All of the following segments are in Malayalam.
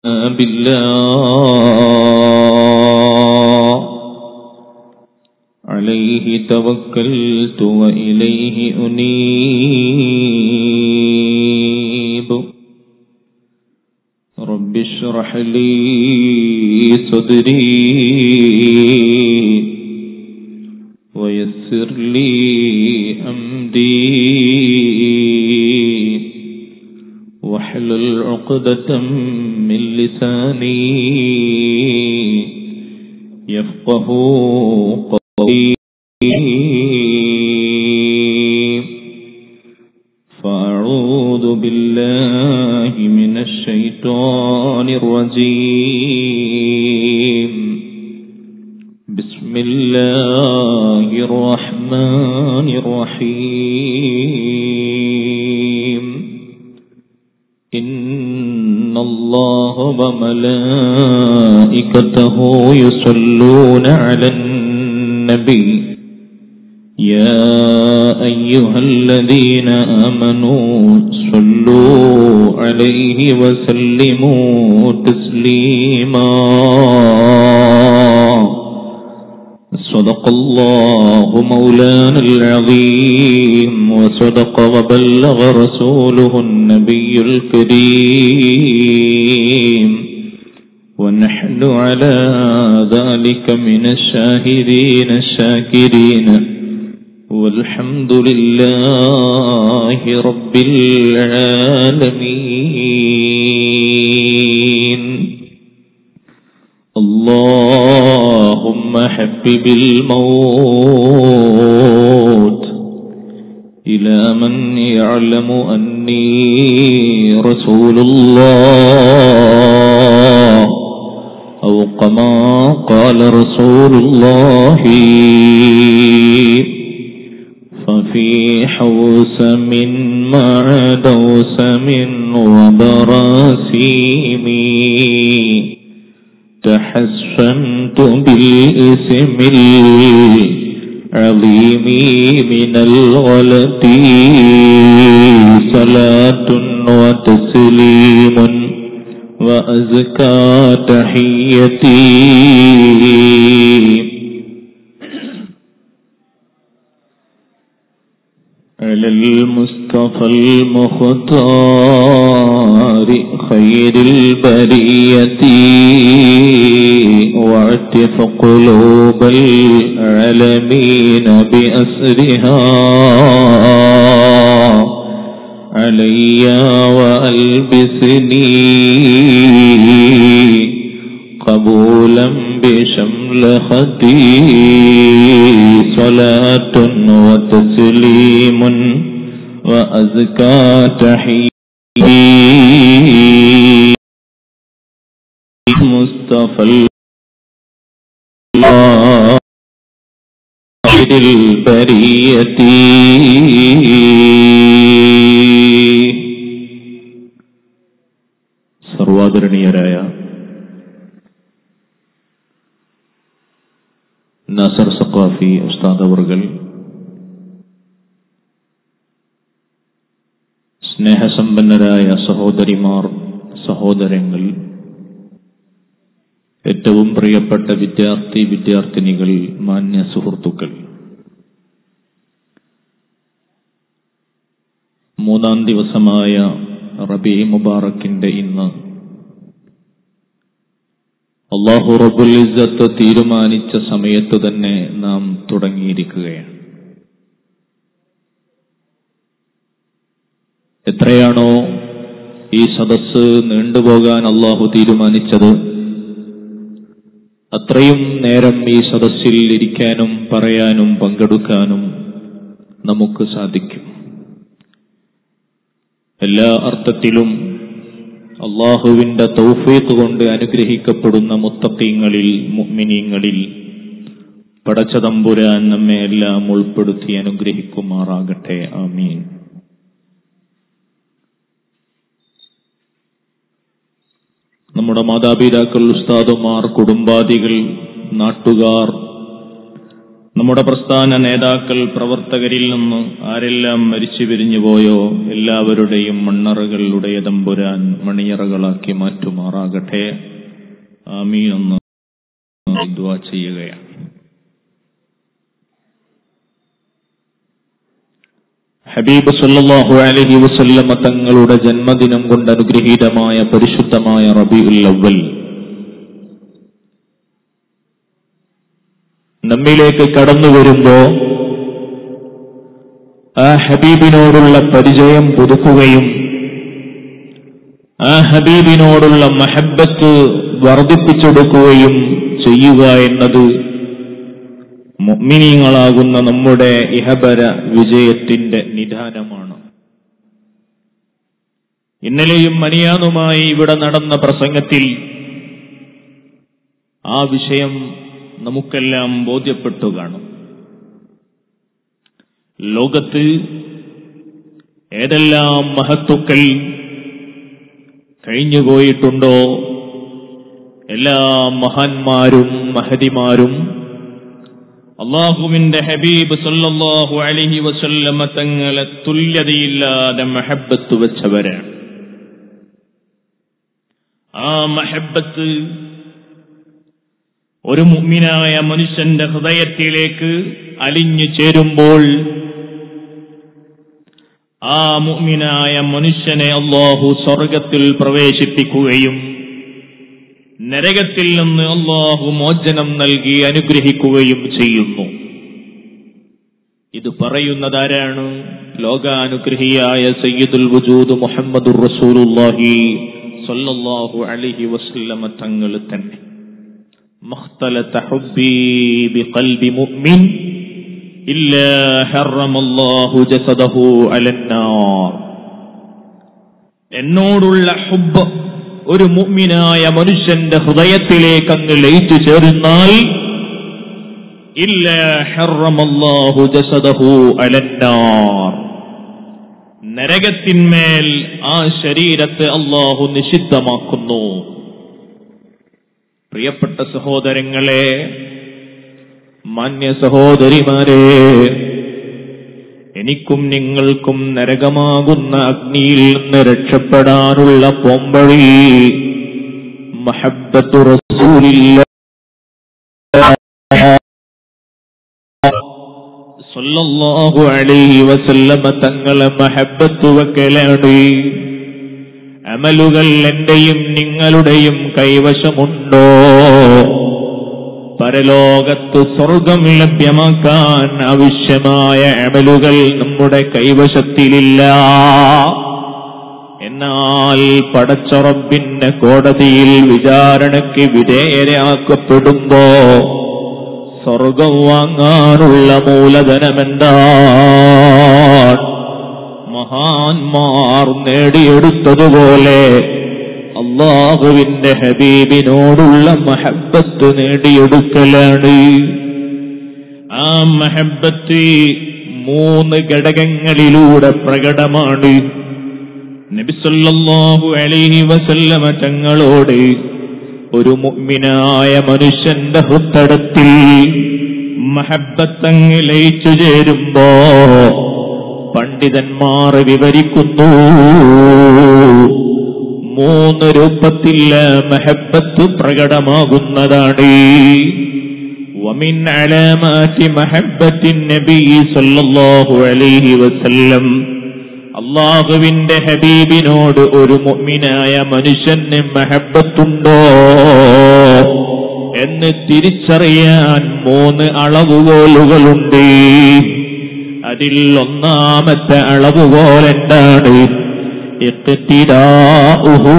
بالله عليه توكلت وإليه أنيب رب اشرح لي صدري ويسر لي أمري واحلل عقدة من لساني يفقه قولي فأعوذ بالله من الشيطان الرجيم بسم الله الرحمن الرحيم إن الله وملائكته يصلون على النبي يا أيها الذين آمنوا صلوا عليه وسلموا تسليما صدق الله مولانا العظيم وصدق وبلغ رسوله النبي الكريم ونحن على ذلك من الشاهدين الشاكرين والحمد لله رب العالمين اللهم حبب الموت إلى من يعلم أني رسول الله أو كما قال رسول الله ففي حوسم مع دوسم وبراسيم تحسنت بالاسم العظيم من الغلط صلاة وتسليم وأزكى تحيتي على المصطفى المختار خير البرية واعتف قلوب العالمين بأسرها علي وألبسني قبولا بشمل خدي صلاة وتسليم وأزكى تحيي مصطفى الله البرية സർവാദരണീയരായ നസർ സഖാഫി ഉസ്താദ് അവർകൾ സ്നേഹസമ്പന്നരായ സഹോദരിമാർ സഹോദരങ്ങൾ ഏറ്റവും പ്രിയപ്പെട്ട വിദ്യാർത്ഥി വിദ്യാർത്ഥിനികൾ മാന്യ സുഹൃത്തുക്കൾ മൂന്നാം ദിവസമായ റബി മുബാറക്കിന്റെ ഇന്ന് അള്ളാഹു റബുൽ ഇസ്സത്ത് തീരുമാനിച്ച സമയത്ത് തന്നെ നാം തുടങ്ങിയിരിക്കുകയാണ് എത്രയാണോ ഈ സദസ്സ് നീണ്ടുപോകാൻ അള്ളാഹു തീരുമാനിച്ചത് അത്രയും നേരം ഈ സദസ്സിൽ ഇരിക്കാനും പറയാനും പങ്കെടുക്കാനും നമുക്ക് സാധിക്കും എല്ലാ അർത്ഥത്തിലും അള്ളാഹുവിന്റെ തൗഫീത്ത് കൊണ്ട് അനുഗ്രഹിക്കപ്പെടുന്ന മുത്തക്കീങ്ങളിൽ മുഅ്മിനീങ്ങളിൽ പടച്ചതമ്പുരാൻ നമ്മെ എല്ലാം ഉൾപ്പെടുത്തി അനുഗ്രഹിക്കുമാറാകട്ടെ ആമീൻ നമ്മുടെ മാതാപിതാക്കൾ ഉസ്താദുമാർ കുടുംബാദികൾ നാട്ടുകാർ നമ്മുടെ പ്രസ്ഥാന നേതാക്കൾ പ്രവർത്തകരിൽ നിന്ന് ആരെല്ലാം മരിച്ചു പിരിഞ്ഞുപോയോ എല്ലാവരുടെയും മണ്ണറകളുടെ തമ്പുരാൻ മണിയറകളാക്കി മാറ്റുമാറാകട്ടെ ആമീനെന്ന് ദ്വാ ചെയ്യുകയാണ് ഹബീബ് സല്ലല്ലാഹു അലൈഹി വസല്ലമ തങ്ങളുടെ ജന്മദിനം കൊണ്ട് അനുഗ്രഹീതമായ പരിശുദ്ധമായ റബീഉൽ അവ്വൽ നമ്മിലേക്ക് കടന്നു വരുമ്പോ ആ ഹബീബിനോടുള്ള പരിചയം പുതുക്കുകയും ആ ഹബീബിനോടുള്ള മഹബത്ത് വർദ്ധിപ്പിച്ചെടുക്കുകയും ചെയ്യുക എന്നത് മുഅ്മിനീങ്ങളാകുന്ന നമ്മുടെ ഇഹബര വിജയത്തിന്റെ നിധാനമാണ് ഇന്നലെയും മനിയാനുമായി ഇവിടെ നടന്ന പ്രസംഗത്തിൽ ആ വിഷയം നമുക്കെല്ലാം ബോധ്യപ്പെട്ടു കാണും ലോകത്ത് ഏതെല്ലാം മഹത്തുക്കൾ കഴിഞ്ഞുപോയിട്ടുണ്ടോ എല്ലാ മഹാന്മാരും മഹതിമാരും അള്ളാഹുവിന്റെ ഹബീബ് സല്ലല്ലാഹു അലൈഹി വസല്ലമ തങ്ങളെ തുല്യതയില്ലാതെ മഹബത്ത് വെച്ചവരാണ് ആ മഹബത്ത് ഒരു മുഅ്മിനായ മനുഷ്യന്റെ ഹൃദയത്തിലേക്ക് അലിഞ്ഞു ചേരുമ്പോൾ ആ മുഅ്മിനായ മനുഷ്യനെ അള്ളാഹു സ്വർഗത്തിൽ പ്രവേശിപ്പിക്കുകയും നരകത്തിൽ നിന്ന് അള്ളാഹു മോചനം നൽകി അനുഗ്രഹിക്കുകയും ചെയ്യുന്നു ഇത് പറയുന്നതാരാണ് ലോകാനുഗ്രഹിയായ സയ്യിദുൽ വജൂദ് മുഹമ്മദുർ റസൂലുള്ളാഹി സ്വല്ലല്ലാഹു അലൈഹി വസല്ലമ തങ്ങൾ തന്നെ മഖ്തലത ഹുബ്ബി ബിഖൽബി മുഅ്മിൻ ഇല്ലാ ഹറമല്ലാഹു ജസദഹു അലന്നാർ എന്നോടുള്ള ഹുബ്ബ് ഒരു മുഅ്മിനായ മനുഷ്യന്റെ ഹൃദയത്തിലേക്ക് അങ്ങ് ലയിച്ചു ചേർന്നാൽ ഇല്ല ഹറമല്ലാഹു ജസദഹു അലന്നാർ നരകത്തിന്മേൽ ആ ശരീരത്തെ അള്ളാഹു നിഷിദ്ധമാക്കുന്നു പ്രിയപ്പെട്ട സഹോദരങ്ങളെ മാന്യ സഹോദരിമാരെ എനിക്കും നിങ്ങൾക്കും നരകമാകുന്ന അഗ്നിയിൽ നിന്ന് രക്ഷപ്പെടാനുള്ള പോംവഴി മഹബത്തു റസൂലില്ല സല്ലല്ലാഹു അലൈഹി വസല്ലമ തങ്ങളെ മഹബത്ത് വെക്കലാണ് അമലുകൾ എന്റെയും നിങ്ങളുടെയും കൈവശമുണ്ടോ പരലോകത്ത് സ്വർഗം ലഭ്യമാക്കാൻ ആവശ്യമായ അമലുകൾ നമ്മുടെ കൈവശത്തിലില്ല എന്നാൽ പടച്ചുറപ്പിന്റെ കോടതിയിൽ വിചാരണയ്ക്ക് വിധേയരാക്കപ്പെടുമ്പോ സ്വർഗം വാങ്ങാനുള്ള മൂലധനമെന്താണ് മഹാന്മാർ നേടിയെടുത്തതുപോലെ അള്ളാഹുവിന്റെ ഹബീബിനോടുള്ള മഹബത്ത് നേടിയെടുക്കലാണ് ആ മഹബത്ത് മൂന്ന് ഘടകങ്ങളിലൂടെ പ്രകടമാണ് നബിസല്ലാഹു അലൈഹി വസല്ലമ തങ്ങളോട് ഒരു മുഅ്മിനായ മനുഷ്യന്റെ ഹൃത്തടത്തിൽ മഹബത്തങ്ങ് ലയിച്ചു ചേരുമ്പോ പണ്ഡിതന്മാർ വിവരിക്കുന്നു മൂന്ന് രൂപത്തിൽ മഹബത്ത് പ്രകടമാകുന്നതാണ് ومن علامات محبة النبي صلى الله عليه وسلم അള്ളാഹുവിന്റെ ഹബീബിനോട് ഒരു മുഅ്മിനായ മനുഷ്യന് മഹബത്തുണ്ടോ എന്ന് തിരിച്ചറിയാൻ മൂന്ന് അളവുകോലുകളുണ്ട് അതിൽ ഒന്നാമത്തെ അളവുകോൽ എന്താണ് ഇഖ്തിദാഉഹു.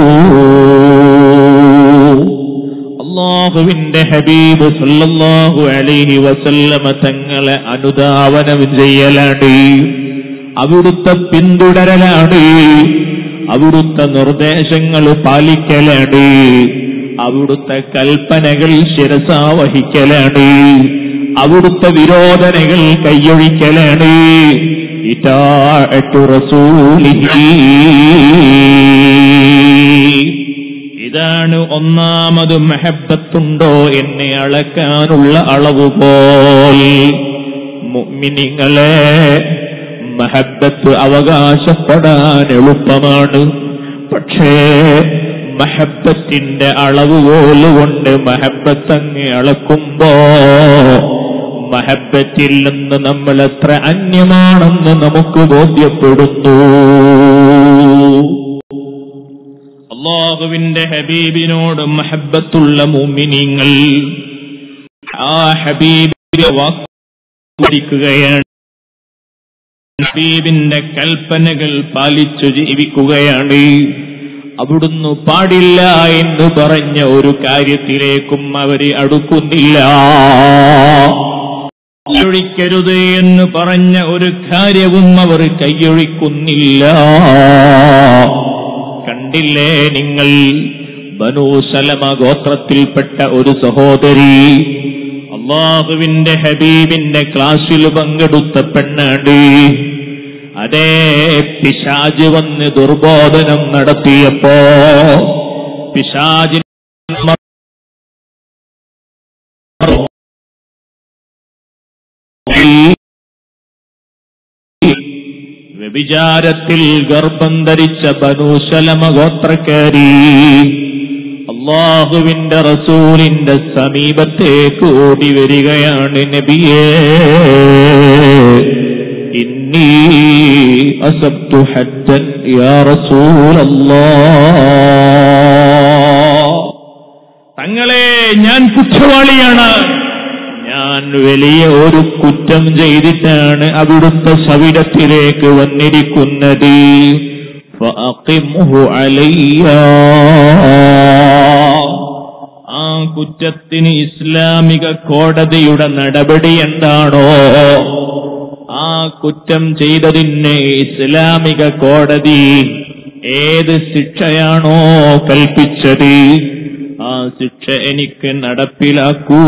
അള്ളാഹുവിന്റെ ഹബീബ് സല്ലല്ലാഹു അലൈഹി വസല്ലമ തങ്ങളെ അനുധാവനം ചെയ്യലാണ് അവിടുത്തെ പിന്തുടരലാണ് അവിടുത്തെ നിർദ്ദേശങ്ങൾ പാലിക്കലാണ് അവിടുത്തെ കൽപ്പനകൾ ശിരസാവഹിക്കലാണ് അവിടുത്തെ വിരോധനകൾ കൈയൊഴിക്കലാണ് ഇതാട്ടു റസൂലിഹി ഇതാണ് ഒന്നാമത് മെഹബത്തുണ്ടോ എന്നെ അളക്കാനുള്ള അളവുപോൽ മുഅ്മിനീങ്ങളെ മഹബത്ത് അവകാശപ്പെടാൻ എളുപ്പമാണ് പക്ഷേ മഹബത്തിന്റെ അളവുകോലുകൊണ്ട് മഹബത്തങ്ങ് അളക്കുമ്പോ മഹബത്തിൽ നിന്ന് നമ്മൾ എത്ര അന്യമാണെന്ന് നമുക്ക് ബോധ്യപ്പെടുന്നു അള്ളാഹുവിന്റെ ഹബീബിനോട് മഹബത്തുള്ള മുമിനിങ്ങൾ ആ ഹബീബിന്റെ വാക്കുടിക്കുകയാണ് ഹബീബിന്റെ കൽപ്പനകൾ പാലിച്ചു ജീവിക്കുകയാണ് അവിടുന്ന് പാടില്ല എന്ന് പറഞ്ഞ ഒരു കാര്യത്തിലേക്കും അവര് അടുക്കുന്നില്ല കൈയൊഴിക്കരുത് എന്ന് പറഞ്ഞ ഒരു കാര്യവും അവർ കൈയൊഴിക്കുന്നില്ല കണ്ടില്ലേ നിങ്ങൾ ബനൂസലമ ഗോത്രത്തിൽപ്പെട്ട ഒരു സഹോദരി അള്ളാഹുവിന്റെ ഹബീബിന്റെ ക്ലാസ്സിൽ പങ്കെടുത്ത പെണ്ണാണ് അതേ പിശാജ് വന്ന് ദുർബോധനം നടത്തിയപ്പോ പിശാജി വ്യഭിചാരത്തിൽ ഗർഭം ധരിച്ച ബനൂസലമ ഗോത്രക്കാരി അള്ളാഹുവിന്റെ റസൂലിന്റെ സമീപത്തേക്ക് ഓടി വരികയാണ് നബിയേ ഇന്നി അസബ്തു ഹജ്ജൻ യാ റസൂലല്ലാഹ് തങ്ങളെ ഞാൻ കുറ്റവാളിയാണ് ഞാൻ വലിയ ഒരു കുറ്റം ചെയ്തിട്ടാണ് അവിടുത്തെ സവിടത്തിലേക്ക് വന്നിരിക്കുന്നത് ഫഅഖിംഹു അലയ്യ. ആ കുറ്റത്തിന് ഇസ്ലാമിക കോടതിയുടെ നടപടി എന്താണോ ആ കുറ്റം ചെയ്തതിന് ഇസ്ലാമിക കോടതി ഏത് ശിക്ഷയാണോ കൽപ്പിച്ചത് ആ ശിക്ഷ എനിക്ക് നടപ്പിലാക്കൂ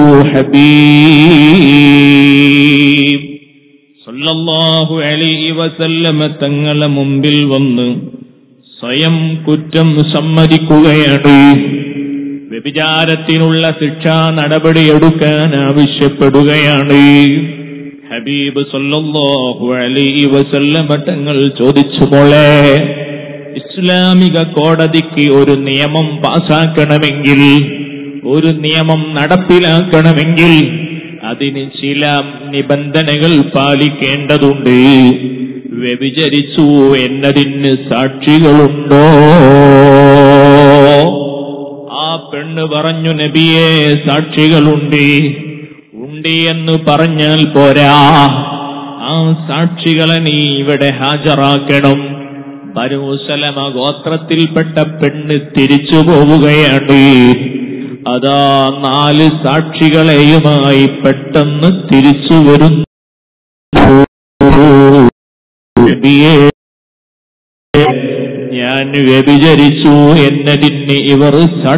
ഹബീബ് സല്ലല്ലാഹു അലൈഹി വസല്ലമ തങ്ങളെ മുമ്പിൽ വന്ന് സ്വയം കുറ്റം സമ്മതിക്കുകയാണ് വ്യഭിചാരത്തിനുള്ള ശിക്ഷാ നടപടിയെടുക്കാൻ ആവശ്യപ്പെടുകയാണ് ഹബീബ് സല്ലല്ലാഹു അലൈഹി വസല്ലമ തങ്ങൾ ചോദിച്ചു മോളെ ഇസ്ലാമിക കോടതിക്ക് ഒരു നിയമം പാസാക്കണമെങ്കിൽ ഒരു നിയമം നടപ്പിലാക്കണമെങ്കിൽ അതിന് ചില നിബന്ധനകൾ പാലിക്കേണ്ടതുണ്ട് വ്യഭിചരിച്ചു എന്നതിന് സാക്ഷികളുണ്ടോ ആ പെണ്ണ് പറഞ്ഞു നബിയെ സാക്ഷികളുണ്ട് ഉണ്ട് എന്ന് പറഞ്ഞാൽ പോരാ ആ സാക്ഷികളെ നീ ഇവിടെ ഹാജരാക്കണം ബനൂസലമ ഗോത്രത്തിൽപ്പെട്ട പെണ്ണ് തിരിച്ചു പോവുകയാണ് അതാ നാല് സാക്ഷികളെയുമായി പെട്ടെന്ന് തിരിച്ചു വരുന്നു നബിയേ, ഞാൻ വ്യഭിചരിച്ചു എന്നതിന് ഇവർ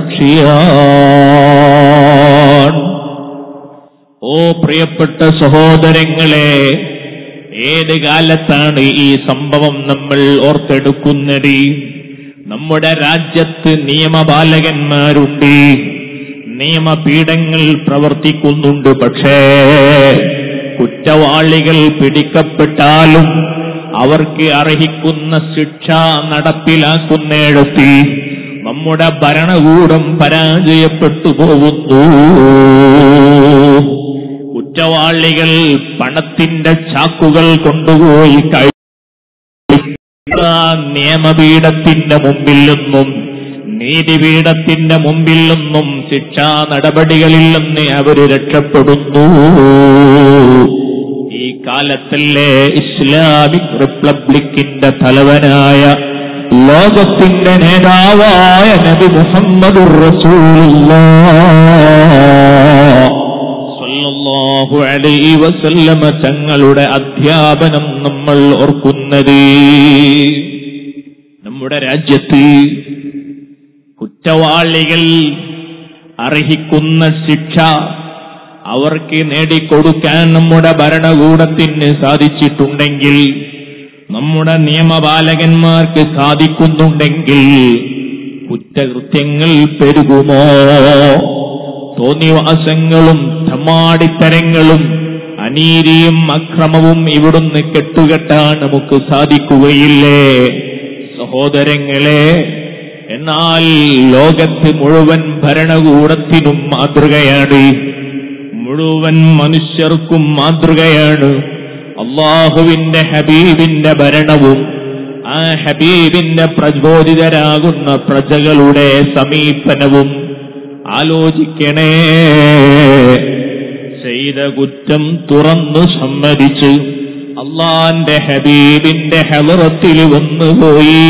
സാക്ഷിയാണ് ഓ പ്രിയപ്പെട്ട സഹോദരങ്ങളെ ഏത് കാലത്താണ് ഈ സംഭവം നമ്മൾ ഓർത്തെടുക്കുന്നത് നമ്മുടെ രാജ്യത്ത് നിയമപാലകന്മാരുണ്ട് നിയമപീഠങ്ങൾ പ്രവർത്തിക്കുന്നുണ്ട് പക്ഷേ കുറ്റവാളികൾ പിടിക്കപ്പെട്ടാലും അവർക്ക് അർഹിക്കുന്ന ശിക്ഷ നടപ്പിലാക്കുന്നിടത്ത് നമ്മുടെ ഭരണകൂടം പരാജയപ്പെട്ടു പോകുന്നു കുറ്റവാളികൾ പണത്തിന്റെ ചാക്കുകൾ കൊണ്ടുപോയി കഴി ആ നിയമപീഠത്തിന്റെ മുമ്പിൽ നിന്നും നീതിപീഠത്തിന്റെ മുമ്പിൽ നിന്നും ശിക്ഷാ നടപടികളിൽ നിന്ന് അവര് രക്ഷപ്പെടുന്നു ഈ കാലത്തല്ലേ ഇസ്ലാമിക് റിപ്പബ്ലിക്കിന്റെ തലവനായ ലോകത്തിന്റെ നേതാവായ നബി മുഹമ്മദുർ റസൂലുള്ളാഹ് സല്ലല്ലാഹു അലൈഹി വസല്ലമ തങ്ങളുടെ അധ്യാപനം നമ്മൾ ഓർക്കുന്നത് നമ്മുടെ രാജ്യത്ത് കുറ്റവാളികൾ അർഹിക്കുന്ന ശിക്ഷ അവർക്ക് നേടിക്കൊടുക്കാൻ നമ്മുടെ ഭരണകൂടത്തിന് സാധിച്ചിട്ടുണ്ടെങ്കിൽ നമ്മുടെ നിയമപാലകന്മാർക്ക് സാധിക്കുന്നുണ്ടെങ്കിൽ കുറ്റകൃത്യങ്ങൾ പെരുകുമോ തോന്നിവാസങ്ങളും തമ്മാടിത്തരങ്ങളും അനീതിയും അക്രമവും ഇവിടുന്ന് കെട്ടുകെട്ടാൻ നമുക്ക് സാധിക്കുകയില്ലേ സഹോദരങ്ങളെ എന്നാൽ ലോകത്ത് മുഴുവൻ ഭരണകൂടത്തിനും മാതൃകയാണ് മുഴുവൻ മനുഷ്യർക്കും മാതൃകയാണ് അള്ളാഹുവിന്റെ ഹബീബിന്റെ ഭരണവും ആ ഹബീബിന്റെ പ്രചോദിതരാകുന്ന പ്രജകളുടെ സമീപനവും ആലോചിക്കണേ ചെയ്ത കുറ്റം തുറന്നു സമ്മതിച്ച് അള്ളാന്റെ ഹബീബിന്റെ ഹലറത്തിൽ വന്നുപോയി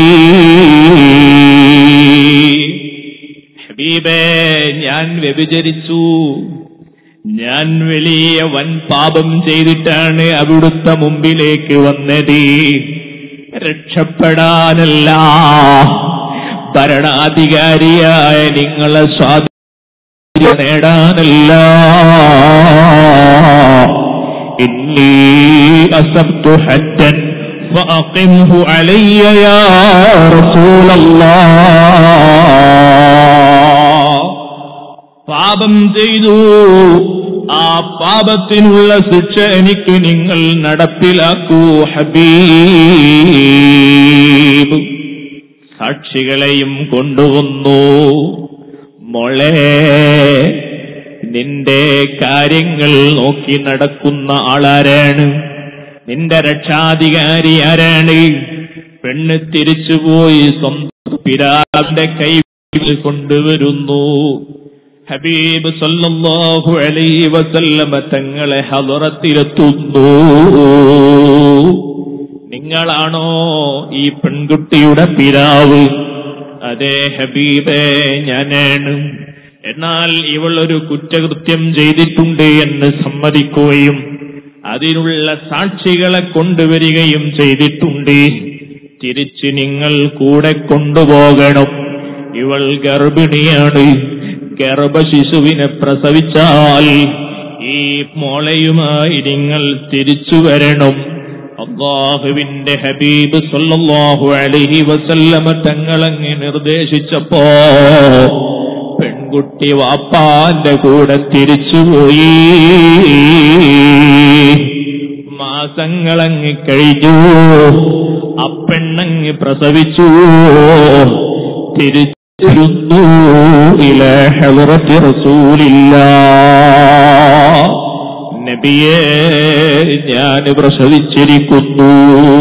ഹബീബേ ഞാൻ വ്യഭിചരിച്ചു ഞാൻ വലിയ വൻ പാപം ചെയ്തിട്ടാണ് അവിടുത്തെ മുമ്പിലേക്ക് വന്നത് രക്ഷപ്പെടാനല്ല ഭരണാധികാരിയായ നിങ്ങളെ സ്വാതന്ത്ര്യം നേടാനല്ല ഇന്നി അസബ്തു ഹജ്ജൻ فأقمه علي يا رسول الله പാപം ചെയ്തു ആ പാപത്തിനുള്ള ശിക്ഷ എനിക്ക് നിങ്ങൾ നടപ്പിലാക്കൂ ഹബീബ് സാക്ഷികളെയും കൊണ്ടുവന്നു മോളെ നിന്റെ കാര്യങ്ങൾ നോക്കി നടക്കുന്ന ആളാരാണ് നിന്റെ രക്ഷാധികാരി ആരാണ് പെണ്ണ് തിരിച്ചുപോയി സ്വന്തം പിതാവിന്റെ കൈ കൊണ്ടുവരുന്നു ഹബീബ് സല്ലല്ലാഹു അലൈഹി വസല്ലമ തങ്ങളെ ഹദറത്തിലെത്തുന്നു നിങ്ങളാണോ ഈ പെൺകുട്ടിയുടെ പിതാവ് അതെ ഹബീബേ ഞാനാണ് എന്നാൽ ഇവൾ ഒരു കുറ്റകൃത്യം ചെയ്തിട്ടുണ്ട് എന്ന് സമ്മതിക്കുകയും അതിനുള്ള സാക്ഷികളെ കൊണ്ടുവരികയും ചെയ്തിട്ടുണ്ട് തിരിച്ച് നിങ്ങൾ കൂടെ കൊണ്ടുപോകണം ഇവൾ ഗർഭിണിയാണ് ഗർഭശിശുവിനെ പ്രസവിച്ചാൽ ഈ മോളയുമായി നിങ്ങൾ തിരിച്ചു വരണം അള്ളാഹുവിന്റെ ഹബീബ് സല്ലല്ലാഹു അലൈഹി വസല്ലമ തങ്ങളങ്ങ് നിർദ്ദേശിച്ചപ്പോ പെൺകുട്ടി വാപ്പാന്റെ കൂടെ തിരിച്ചുപോയി മാസങ്ങളങ്ങ് കഴിഞ്ഞു അപ്പെണ്ണങ്ങ് പ്രസവിച്ചു തിരിച്ചിരുന്നു ഇല ഹളറത്തി റസൂലില്ല നബിയെ ഞാൻ പ്രസവിച്ചിരിക്കുന്നു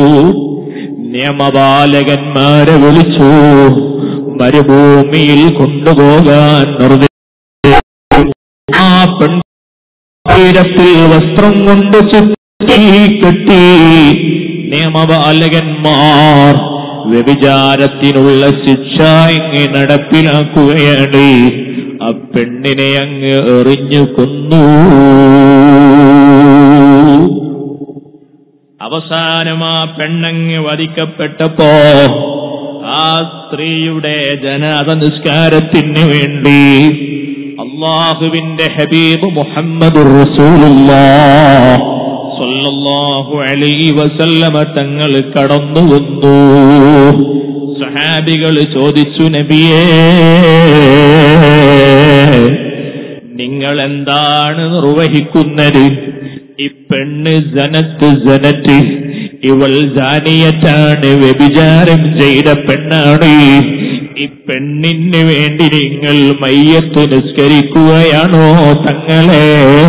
നിയമപാലകന്മാരെ വിളിച്ചു മരുഭൂമിയിൽ കൊണ്ടുപോകാൻ നിർദ്ദേശിച്ചു ആ പെൺതീരത്തിൽ വസ്ത്രം കൊണ്ട് ചുറ്റി കെട്ടി നിയമപാലകന്മാർ വ്യഭിചാരത്തിനുള്ള ശിക്ഷ ഇങ്ങ് നടപ്പിലാക്കുകയാണ് ആ പെണ്ണിനെ അങ്ങ് എറിഞ്ഞു കൊന്നു അവസാനം ആ പെണ്ണങ്ങ് വധിക്കപ്പെട്ടപ്പോ ആ സ്ത്രീയുടെ ജനാത നിസ്കാരത്തിന് വേണ്ടി അള്ളാഹുവിന്റെ ഹബീബ് മുഹമ്മദ് സല്ലല്ലാഹു അലൈഹി വസല്ലമ തങ്ങൾ കടന്നു വന്നു സഹാബികൾ ചോദിച്ചു നബിയേ നിങ്ങൾ എന്താണ് നിർവഹിക്കുന്നത് ഈ പെണ്ണ് ജനത്ത് ജനറ്റ് ഇവൾ ജാനിയറ്റാണ് വ്യഭിചാരം ചെയ്ത പെണ്ണാണ് ഈ പെണ്ണിന് വേണ്ടി നിങ്ങൾ മയ്യത്ത് നിസ്കരിക്കുകയാണോ തങ്ങളെ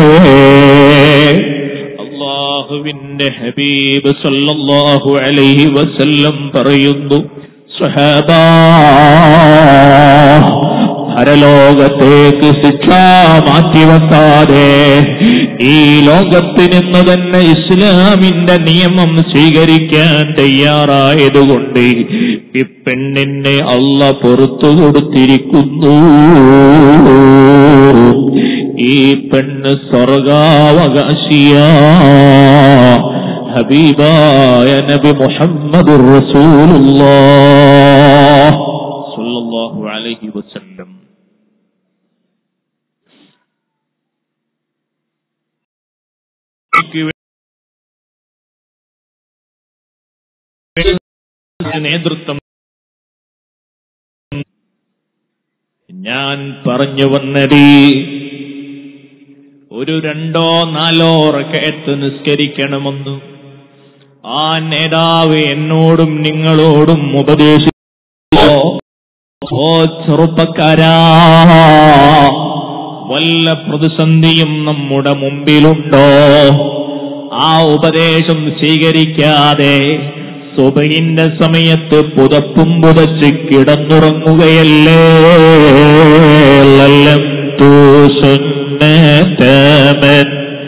അള്ളാഹുവിന്റെ ഹബീബ് സല്ലല്ലാഹു അലൈഹി വസല്ലം പറയുന്നു സ്വഹാബാ പരലോകത്തേക്ക് ശിക്ഷ മാറ്റിവെക്കാതെ ഈ ലോകത്ത് നിന്ന് തന്നെ ഇസ്ലാമിന്റെ നിയമം സ്വീകരിക്കാൻ തയ്യാറായതുകൊണ്ട് ഈ പെണ്ണിനെ അള്ള പുറത്തു കൊടുത്തിരിക്കുന്നു ഈ പെണ്ണ് സ്വർഗാവകാശിയ ഹബീബായ നബി മുഹമ്മദ് റസൂലുള്ളാഹ് സല്ലല്ലാഹു അലൈഹി വസല്ലം നേതൃത്വം ഞാൻ പറഞ്ഞു വന്നത് ഒരു രണ്ടോ നാലോ റക്കയത്ത് നിസ്കരിക്കണമെന്ന് ആ നേതാവ് എന്നോടും നിങ്ങളോടും ഉപദേശിച്ചോ ഓ ചെറുപ്പക്കാരാ വല്ല പ്രതിസന്ധിയും നമ്മുടെ മുമ്പിലുണ്ടോ ആ ഉപദേശം സ്വീകരിക്കാതെ സുബഹിന്റെ സമയത്ത് പുതപ്പും പുതച്ച് കിടന്നുറങ്ങുകയല്ലേ ലല്ലം തൂസുന്നതമൻ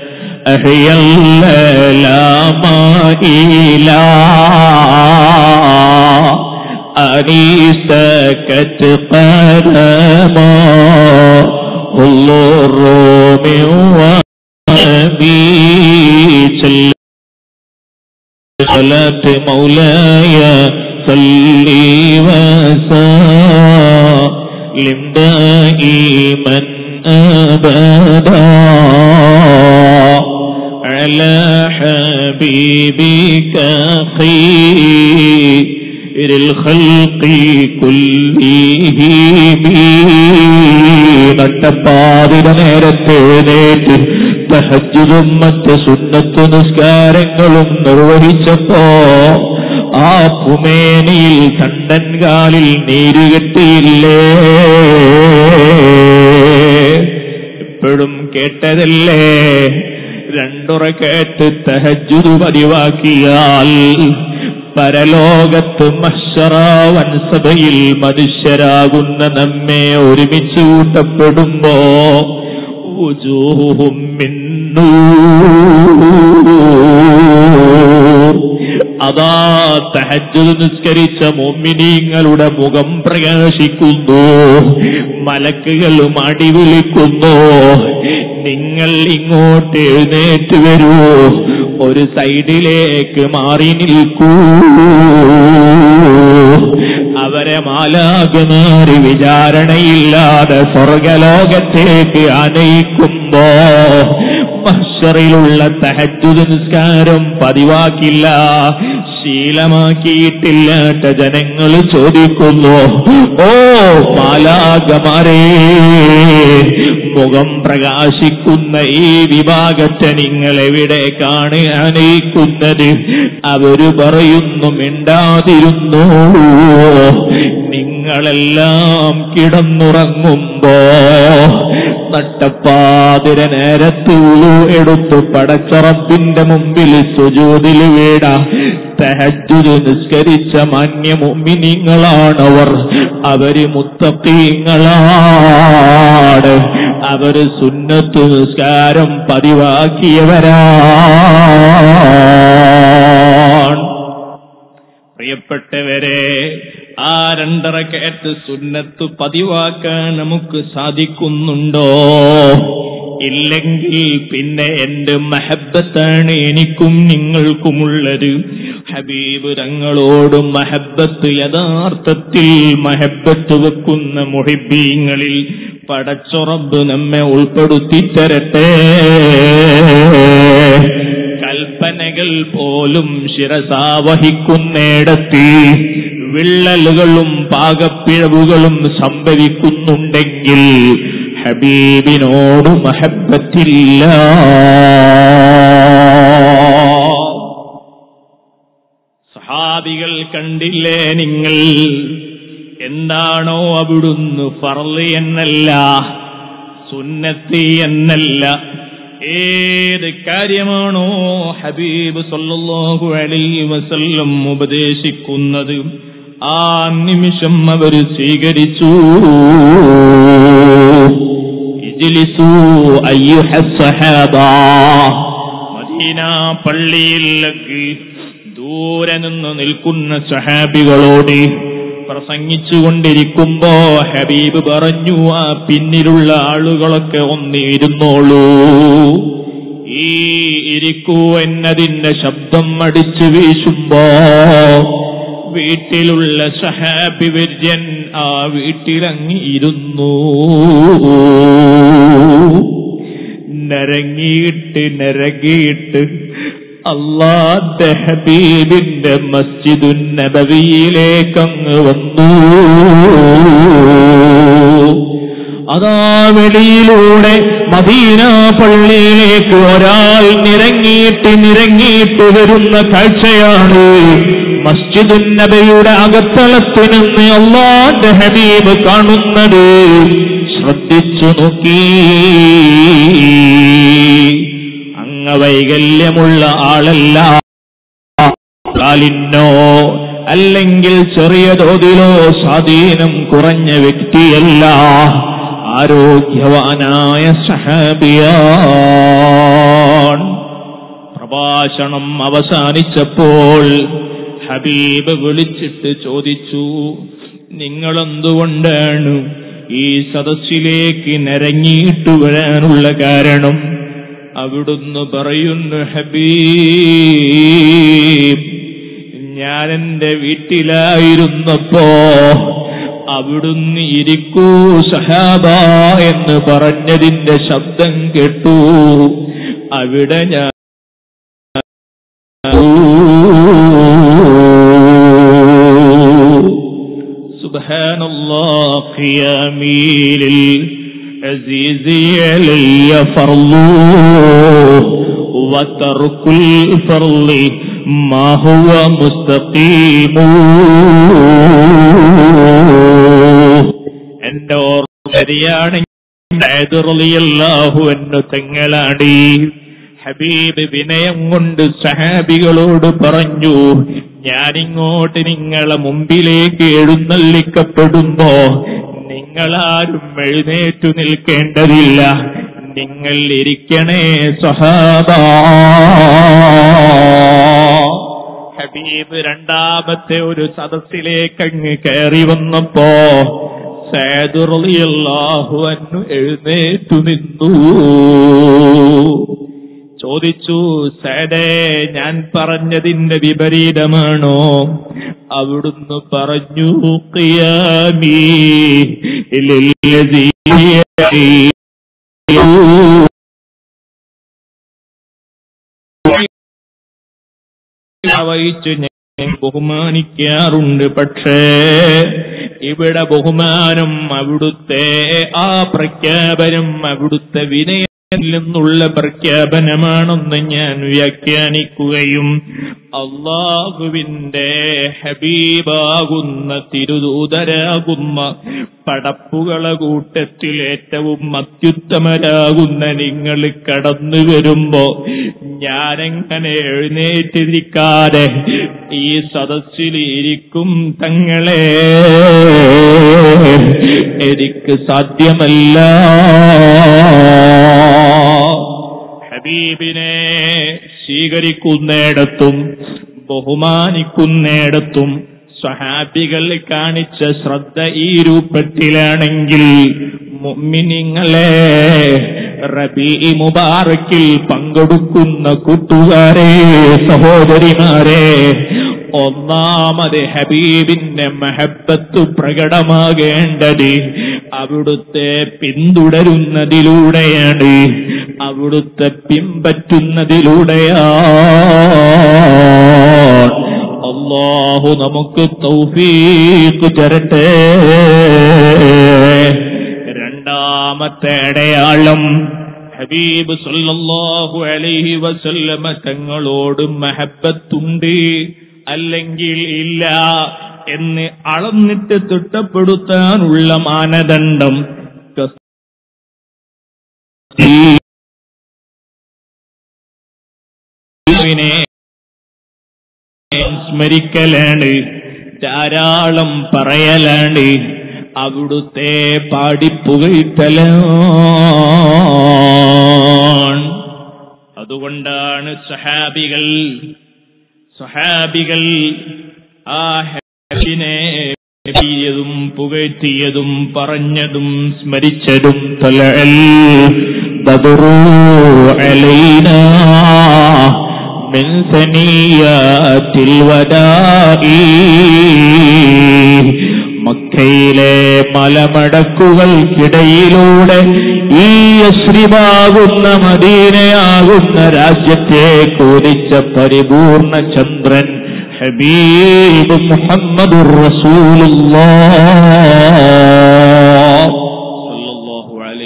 أنيسكت قدما الله الروم وأبي صلاة مولاي صلي وسلم دائما أبدا على حبيبك خير الخلق كلهم നട്ടപ്പാതിര നേരത്തെ എഴുന്നേറ്റ് തഹജ്ജുദും മറ്റ് സുന്നത്ത് നിസ്കാരങ്ങളും നിർവഹിച്ചപ്പോ ആ പുമേനിയിൽ കണ്ടൻ കാലിൽ നീരുകെട്ടിയില്ലേ എപ്പോഴും കേട്ടതല്ലേ രണ്ടുറക്കേറ്റ് തഹജ്ജുദ് പതിവാക്കിയാൽ പരലോകത്ത് മഷറാവൻ സഭയിൽ മനുഷ്യരാകുന്ന നമ്മെ ഒരുമിച്ച് കൂട്ടപ്പെടുമ്പോ ഉജൂഹും മിന്നൂ അതാ തഹജ്ജുദ് നിസ്കരിച്ച മുമ്മിനീങ്ങളുടെ മുഖം പ്രകാശിക്കുന്നു മലക്കുകളും അടിവിളിക്കുന്നു നിങ്ങൾ ഇങ്ങോട്ട് എഴുന്നേറ്റ് വരൂ ഒരു സൈഡിലേക്ക് മാറി നിൽക്കൂ അവരെ മാലാകുമാറി വിചാരണയില്ലാതെ സ്വർഗലോകത്തേക്ക് ആനയിക്കുമ്പോ മഹ്ഷറിലുള്ള തഹജുദ് നിസ്കാരം പതിവാക്കില്ല ശീലമാക്കിയിട്ടില്ലാത്ത ജനങ്ങൾ ചോദിക്കുന്നു ഓ മാലാകമാരേ മുഖം പ്രകാശിക്കുന്ന ഈ വിഭാഗത്തെ നിങ്ങൾ എവിടേക്കാണ് അനയിക്കുന്നത് അവര് പറയുന്നു മിണ്ടാതിരുന്നു നിങ്ങളെല്ലാം കിടന്നുറങ്ങുമ്പോ നട്ടപ്പാതിര നേരത്ത് ഉളു എടുത്തു പടച്ചറപ്പിന്റെ മുമ്പിൽ സുജൂതിൽ വീട തഹജുദ് നിസ്കരിച്ച മാന്യമുമ്മിനിങ്ങളാണവർ അവര് മുത്തീങ്ങളാണ് അവര് സുന്നത്ത് നിസ്കാരം പതിവാക്കിയവരാണ് പ്രിയപ്പെട്ടവരെ ആ രണ്ടറക്കയത്ത് സുന്നത്ത് പതിവാക്കാൻ നമുക്ക് സാധിക്കുന്നുണ്ടോ ഇല്ലെങ്കിൽ പിന്നെ എന്റെ മഹബത്താണ് എനിക്കും നിങ്ങൾക്കുമുള്ളത് ഹബീബ് തങ്ങളോട് മഹബത്ത് യഥാർത്ഥത്തിൽ മഹബത്ത് വെക്കുന്ന മുഹിബീങ്ങളിൽ പടച്ചുറബ് നമ്മെ ഉൾപ്പെടുത്തി തരട്ടെ കൽപ്പനകൾ പോലും ശിരസാവഹിക്കുന്നിടത്ത് വിള്ളലുകളും പാകപ്പിഴവുകളും സംഭവിക്കുന്നുണ്ടെങ്കിൽ ഹബീബിനോട് മഹബത്തില്ല സഹാബികൾ കണ്ടില്ലേ നിങ്ങൾ എന്താണോ അവിടുന്ന് ഫർള് എന്നല്ല സുന്നത്തി എന്നല്ല ഏത് കാര്യമാണോ ഹബീബ് സല്ലല്ലാഹു അലൈഹി വസല്ലം ഉപദേശിക്കുന്നത് ആ നിമിഷം അവർ സ്വീകരിച്ചു ഇജ്ലിസൂ അയ്യുഹ സഹാബാ മദീന പള്ളിയിലേക്ക് ദൂരെ നിന്ന് നിൽക്കുന്ന സഹാബികളോട് പ്രസംഗിച്ചുകൊണ്ടിരിക്കുമ്പോ ഹബീബ് പറഞ്ഞു ആ പിന്നിലുള്ള ആളുകളൊക്കെ ഒന്ന് ഇരുന്നോളൂ ഈ ഇരിക്കൂ എന്നതിന്റെ ശബ്ദം അടിച്ചു വീശുമ്പോ വീട്ടിലുള്ള സഹാബി വര്യൻ ആ വീട്ടിലങ്ങിയിരുന്നു നരങ്ങിയിട്ട് നരകിയിട്ട് അള്ളാന്റെ ഹബീബിന്റെ മസ്ജിദുൻ നബവിയിലേക്കങ്ങ് വന്നു അതാ വെളിയിലൂടെ മദീന പള്ളിയിലേക്ക് ഒരാൾ നിരങ്ങിയിട്ട് നിരങ്ങിയിട്ട് വരുന്ന കാഴ്ചയാണ് മസ്ജിദുൻ നബിയുടെ അകത്തളത്തിൽ നിന്ന് അള്ളാന്റെ ഹബീബ് കാണുന്നത് ശ്രദ്ധിച്ചു നോക്കി അംഗവൈകല്യമുള്ള ആളല്ല കാലിനോ അല്ലെങ്കിൽ ചെറിയ തോതിലോ സ്വാധീനം കുറഞ്ഞ വ്യക്തിയല്ല ആരോഗ്യവാനായ സഹാബിയാൻ പ്രഭാഷണം അവസാനിച്ചപ്പോൾ ഹബീബ് വിളിച്ചിട്ട് ചോദിച്ചു നിങ്ങളെന്തുകൊണ്ടാണ് ഈ സദസ്സിലേക്ക് നിരങ്ങിയിട്ട് വരാനുള്ള കാരണം അവിടുന്ന് പറയുന്നു ഹബീബ് ഞാൻ എന്റെ വീട്ടിലായിരുന്നപ്പോ അവിടുന്ന് ഇരിക്കൂ സഹാബ എന്ന് പറഞ്ഞതിന്റെ ശബ്ദം കേട്ടു അവിടെ ഞാൻ سبحان الله قيامي للعزيز علي فرضه وترك الفرض ما هو مستقيم എന്റെ ഓർമ്മ ശരിയാണെങ്കിലാഹു എന്നു തെങ്ങളാടി ഹബീബ് വിനയം കൊണ്ട് സഹാബികളോട് പറഞ്ഞു ഞാനിങ്ങോട്ട് നിങ്ങളെ മുമ്പിലേക്ക് എഴുന്നള്ളിക്കപ്പെടുമ്പോ നിങ്ങളാരും എഴുന്നേറ്റു നിൽക്കേണ്ടതില്ല നിങ്ങൾ ഇരിക്കണേ സഹാബ ഹബീബ് രണ്ടാമത്തെ ഒരു സദസ്സിലേക്ക് അങ്ങ് കയറി വന്നപ്പോ സേതുറിയല്ലാഹു അന്നു എഴുന്നേറ്റു നിന്നു ചോദിച്ചു സേടേ ഞാൻ പറഞ്ഞതിന്റെ വിപരീതമാണോ അവിടുന്ന് പറഞ്ഞു ഖിയാമീ ലില്ലദീ വഹിച്ച് ഞാൻ ബഹുമാനിക്കാറുണ്ട് പക്ഷേ ഇവിടെ ബഹുമാനം അവിടുത്തെ ആ പ്രഖ്യാപനം അവിടുത്തെ വിനയം നിന്നുള്ള പ്രഖ്യാപനമാണെന്ന് ഞാൻ വ്യാഖ്യാനിക്കുകയും അള്ളാഹുവിന്റെ ഹബീബാകുന്ന തിരുദൂതരാകുന്ന പടപ്പുകളെ കൂട്ടത്തിൽ ഏറ്റവും അത്യുത്തമരാകുന്ന നിങ്ങൾ കടന്നു വരുമ്പോ ഞാനെങ്ങനെ എഴുന്നേറ്റിരിക്കാതെ ഈ സദസ്സിൽ ഇരിക്കും തങ്ങളെ എനിക്ക് സാധ്യമല്ല ഹബീബിനെ സ്വീകരിക്കുന്നിടത്തും ബഹുമാനിക്കുന്നിടത്തും സ്വഹാബികൾ കാണിച്ച ശ്രദ്ധ ഈ രൂപത്തിലാണെങ്കിൽ മുഅ്മിനീങ്ങളെ റബി മുബാറക്കിൽ പങ്കെടുക്കുന്ന കൂട്ടുകാരെ സഹോദരിമാരെ ഒന്നാമത് ഹബീബിന്റെ മഹബത്ത് പ്രകടമാകേണ്ടത് അവിടുത്തെ പിന്തുടരുന്നതിലൂടെയാണ് അവിടുത്തെ പിൻപറ്റുന്നതിലൂടെയാണ് അള്ളാഹു നമുക്ക് തൗഫീഖ് തരട്ടെ രണ്ടാമത്തെ അടയാളം ഹബീബ് സല്ലല്ലാഹു അലൈഹി വസല്ലമ തങ്ങളോട് മഹബത്തുണ്ട് അല്ലെങ്കിൽ ഇല്ല എന്ന് അളന്നിട്ട് തിട്ടപ്പെടുത്താനുള്ള മാനദണ്ഡം ിനെ സ്മരിക്കലാണ് ധാരാളം പറയലാണ് അവിടുത്തെ പാടിപ്പുകഴ്ത്തലാണ് അതുകൊണ്ടാണ് സഹാബികൾ സഹാബികൾ ആ ഹബിനെ ും പുകഴ്ത്തിയതും പറഞ്ഞതും സ്മരിച്ചതും തലൽ ബദറു അലൈന من ثنيات الوداع മക്കയിലെ മലമടക്കുകൾക്കിടയിലൂടെ ഈ അശ്രിവാകുന്ന മദീനയാകുന്ന രാജ്യത്തെ കോരിച്ച പരിപൂർണ ചന്ദ്രൻ ഹബീബ് മുഹമ്മദുർ റസൂലുള്ളാഹ്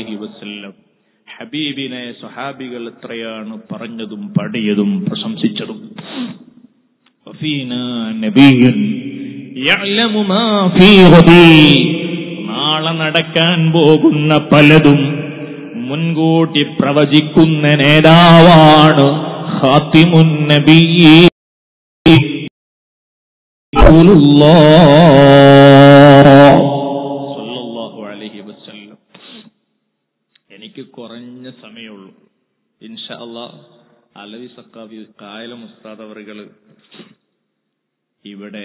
അലൈഹി വസല്ലം ഹബീബിനെ സ്വഹാബികൾ എത്രയാണ് പറഞ്ഞതും പാടിയതും പ്രശംസിച്ചതും وفينا نبي يعلم ما في غدي നാളെ നടക്കാൻ പോകുന്ന പലതും മുൻകൂട്ടി പ്രവചിക്കുന്ന നേതാവാണ് ഖാത്തിമുൻ നബി സല്ലല്ലാഹു അലൈഹി വസല്ലം എനിക്ക് കുറഞ്ഞ സമയമുള്ളൂ ഇൻഷാ അല്ലാഹ് അലവി സക്കാവി കായല മുസ്താദ് അവറുകള് ഇവിടെ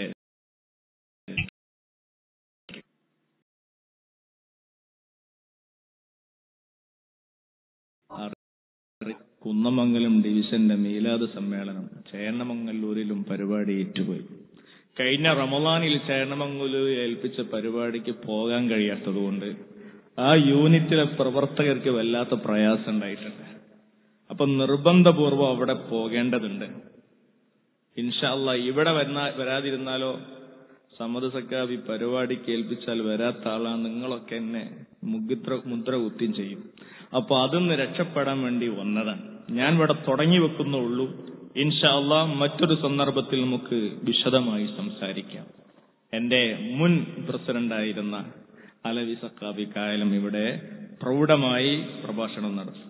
കുന്നമംഗലം ഡിവിഷന്റെ മീലാദ് സമ്മേളനം ചേന്നമംഗല്ലൂരിലും പരിപാടി ഏറ്റുപോയി കഴിഞ്ഞ റമദാനിൽ ചേന്നമംഗലൂർ ഏൽപ്പിച്ച പരിപാടിക്ക് പോകാൻ കഴിയാത്തതുകൊണ്ട് ആ യൂണിറ്റിലെ പ്രവർത്തകർക്ക് വല്ലാത്ത പ്രയാസം ഉണ്ടായിട്ടുണ്ട് അപ്പൊ നിർബന്ധപൂർവ്വം അവിടെ പോകേണ്ടതുണ്ട് ഇൻഷാല്ല ഇവിടെ വരുന്ന വരാതിരുന്നാലോ സമ്മത സക്കാബി പരിപാടിക്ക് ഏൽപ്പിച്ചാൽ വരാത്ത ആളാണ് നിങ്ങളൊക്കെ എന്നെ മുദ്ര മുദ്ര കുത്തിയും ചെയ്യും അപ്പൊ അതൊന്ന് രക്ഷപ്പെടാൻ വേണ്ടി വന്നതാണ് ഞാൻ ഇവിടെ തുടങ്ങി വെക്കുന്നുള്ളൂ ഇൻഷാല്ല മറ്റൊരു സന്ദർഭത്തിൽ നമുക്ക് വിശദമായി സംസാരിക്കാം എന്റെ മുൻ പ്രസിഡന്റായിരുന്ന അലവി സക്കാബി കായലും ഇവിടെ പ്രൗഢമായി പ്രഭാഷണം നടത്തും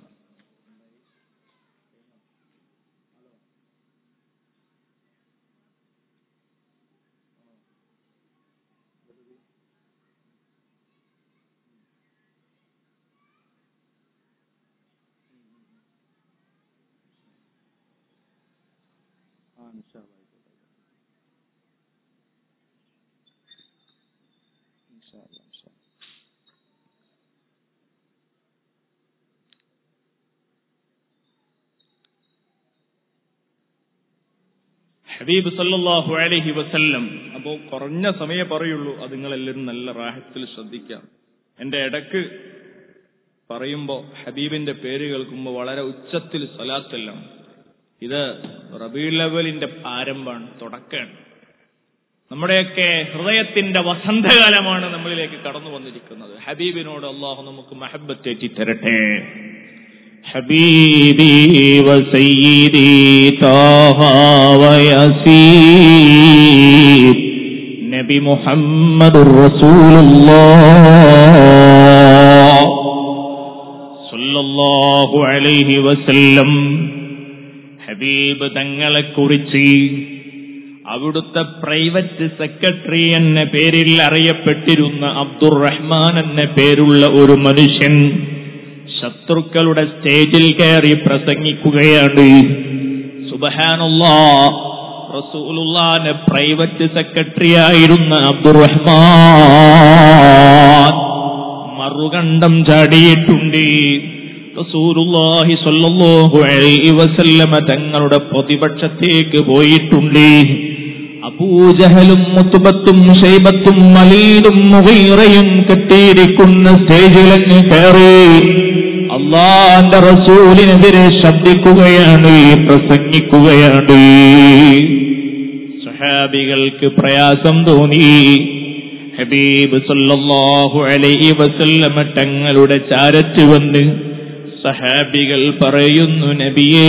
ഹബീബ് സല്ലല്ലാഹു അലൈഹി വസല്ലം അപ്പോ കുറഞ്ഞ സമയം പറയുള്ളൂ അത് നിങ്ങളെല്ലാവരും നല്ല റാഹത്തിൽ ശ്രദ്ധിക്കാം എന്റെ ഇടക്ക് പറയുമ്പോ ഹബീബിന്റെ പേര് കേൾക്കുമ്പോ വളരെ ഉച്ചത്തിൽ സലാത്തെല്ലാം ഇത് റബീൽ ലെവലിന്റെ ആരംഭമാണ് തുടക്കമാണ് നമ്മുടെയൊക്കെ ഹൃദയത്തിന്റെ വസന്തകാലമാണ് നമ്മളിലേക്ക് കടന്നു വന്നിരിക്കുന്നത് ഹബീബിനോട് അള്ളാഹു നമുക്ക് മഹബത്തേറ്റി തരട്ടെ حبيبي وسيدي طه وياسين نبي محمد رسول الله صلى الله عليه وسلم ഹബീബ് തങ്ങളെ കുറിച്ച് അവിടുത്തെ പ്രൈവറ്റ് സെക്രട്ടറി എന്ന പേരിൽ അറിയപ്പെട്ടിരുന്ന അബ്ദുറഹ്മാൻ എന്ന പേരുള്ള ഒരു മനുഷ്യൻ ശത്രുക്കളുടെ സ്റ്റേജിൽ കയറി പ്രസംഗിക്കുകയാണ് സുബഹാനുള്ള റസൂലുള്ളാന്റെ പ്രൈവറ്റ് സെക്രട്ടറി ആയിരുന്ന അബ്ദുറഹ്മാൻ മറുകണ്ഠം ചാടിയിട്ടുണ്ട് റസൂലുള്ളാഹി സ്വല്ലല്ലാഹു അലൈഹി വസല്ലമ തങ്ങളുടെ പ്രതിപക്ഷത്തേക്ക് പോയിട്ടുണ്ട് അബൂജഹലും മുത്തുബത്തും ഷൈബത്തും മലീദും മുഗീറയും കെട്ടിയിരിക്കുന്ന സ്റ്റേജിലങ്ങ് കയറി അള്ളാന്റെ റസൂലിനെതിരെ ശബ്ദിക്കുകയാണ് പ്രസംഗിക്കുകയാണ് സഹാബികൾക്ക് പ്രയാസം തോന്നി ഹബീബ് സല്ലല്ലാഹു അലൈഹി വസല്ലമ തങ്ങളുടെ ചാരത്ത് വന്ന് സഹാബികൾ പറയുന്നു നബിയേ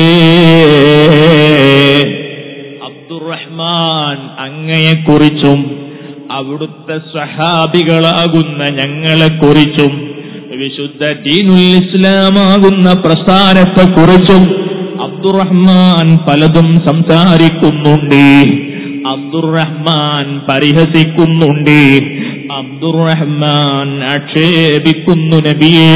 അബ്ദുറഹ്മാൻ അങ്ങയെക്കുറിച്ചും അവിടുത്തെ സഹാബികളാകുന്ന ഞങ്ങളെക്കുറിച്ചും വിശുദ്ധ ദീനുൽ ഇസ്ലാമാകുന്ന പ്രസ്ഥാനത്തെക്കുറിച്ചും അബ്ദുറഹ്മാൻ പലതും സംസാരിക്കുന്നുണ്ട് അബ്ദുറഹ്മാൻ പരിഹസിക്കുന്നുണ്ട് അബ്ദുറഹ്മാൻ ആക്ഷേപിക്കുന്നു നബിയേ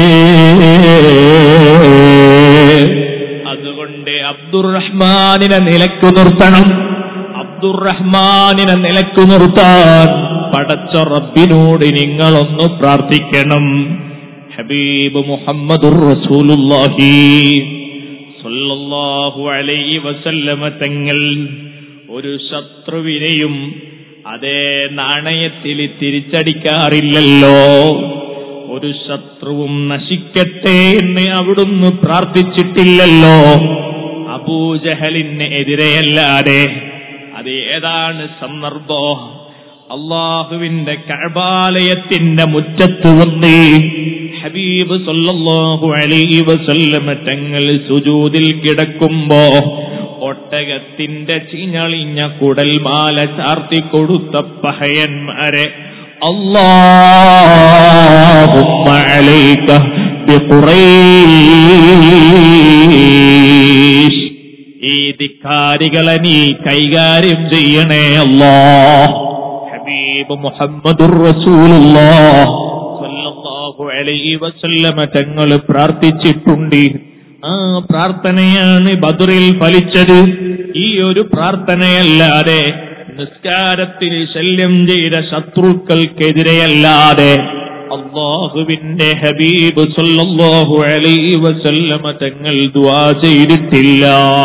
അതുകൊണ്ട് അബ്ദുറഹ്മാനിനെ നിലക്കു നിർത്തണം അബ്ദുറഹ്മാനിനെ നിലക്കു നിർത്താൻ പടച്ച റബ്ബിനോട് നിങ്ങളൊന്ന് പ്രാർത്ഥിക്കണം ഹബീബ് മുഹമ്മദുർ റസൂലുള്ളാഹി സല്ലല്ലാഹു അലൈഹി വസല്ലമ തങ്ങൾ ഒരു ശത്രുവിനെയും അതേ നാണയത്തിൽ തിരിച്ചടിക്കാറില്ലല്ലോ ഒരു ശത്രുവും നശിക്കട്ടെ എന്ന് അവിടുന്ന് പ്രാർത്ഥിച്ചിട്ടില്ലല്ലോ അബൂജഹലിന് എതിരെയല്ലാതെ അത് ഏതാണ് സന്ദർഭം അള്ളാഹുവിന്റെ കഴബാലയത്തിന്റെ മുറ്റത്ത് വന്ന് ഹബീബ് സല്ലല്ലാഹു അലൈഹി വസല്ലമ തങ്ങൾ സുജൂദിൽ കിടക്കുമ്പോ ഒട്ടകത്തിന്റെ ചിഞ്ഞളിഞ്ഞ കുടൽമാല ചാർത്തി കൊടുത്ത പഹയന്മാരെ اللهم عليك بقريش ഈ ധിക്കാരികളെ നീ കൈകാര്യം ചെയ്യണേ അല്ലാ ഹബീബ് മുഹമ്മദുർ റസൂലുള്ളാഹ് സല്ലല്ലാഹു അലൈഹി വസല്ലമ തങ്ങൾ പ്രാർത്ഥിച്ചിട്ടുണ്ട് ആ പ്രാർത്ഥനയാണ് ബദറിൽ ഫലിച്ചത് ഈ ഒരു പ്രാർത്ഥനയല്ലാതെ നിസ്കാരത്തിന് ശല്യം ചെയ്ത ശത്രുക്കൾക്കെതിരെയല്ലാതെ അള്ളാഹുവിന്റെ ഹബീബ് സല്ലല്ലാഹു അലൈഹി വസല്ലമ തങ്ങൾ ദുആ ചെയ്തിട്ടില്ല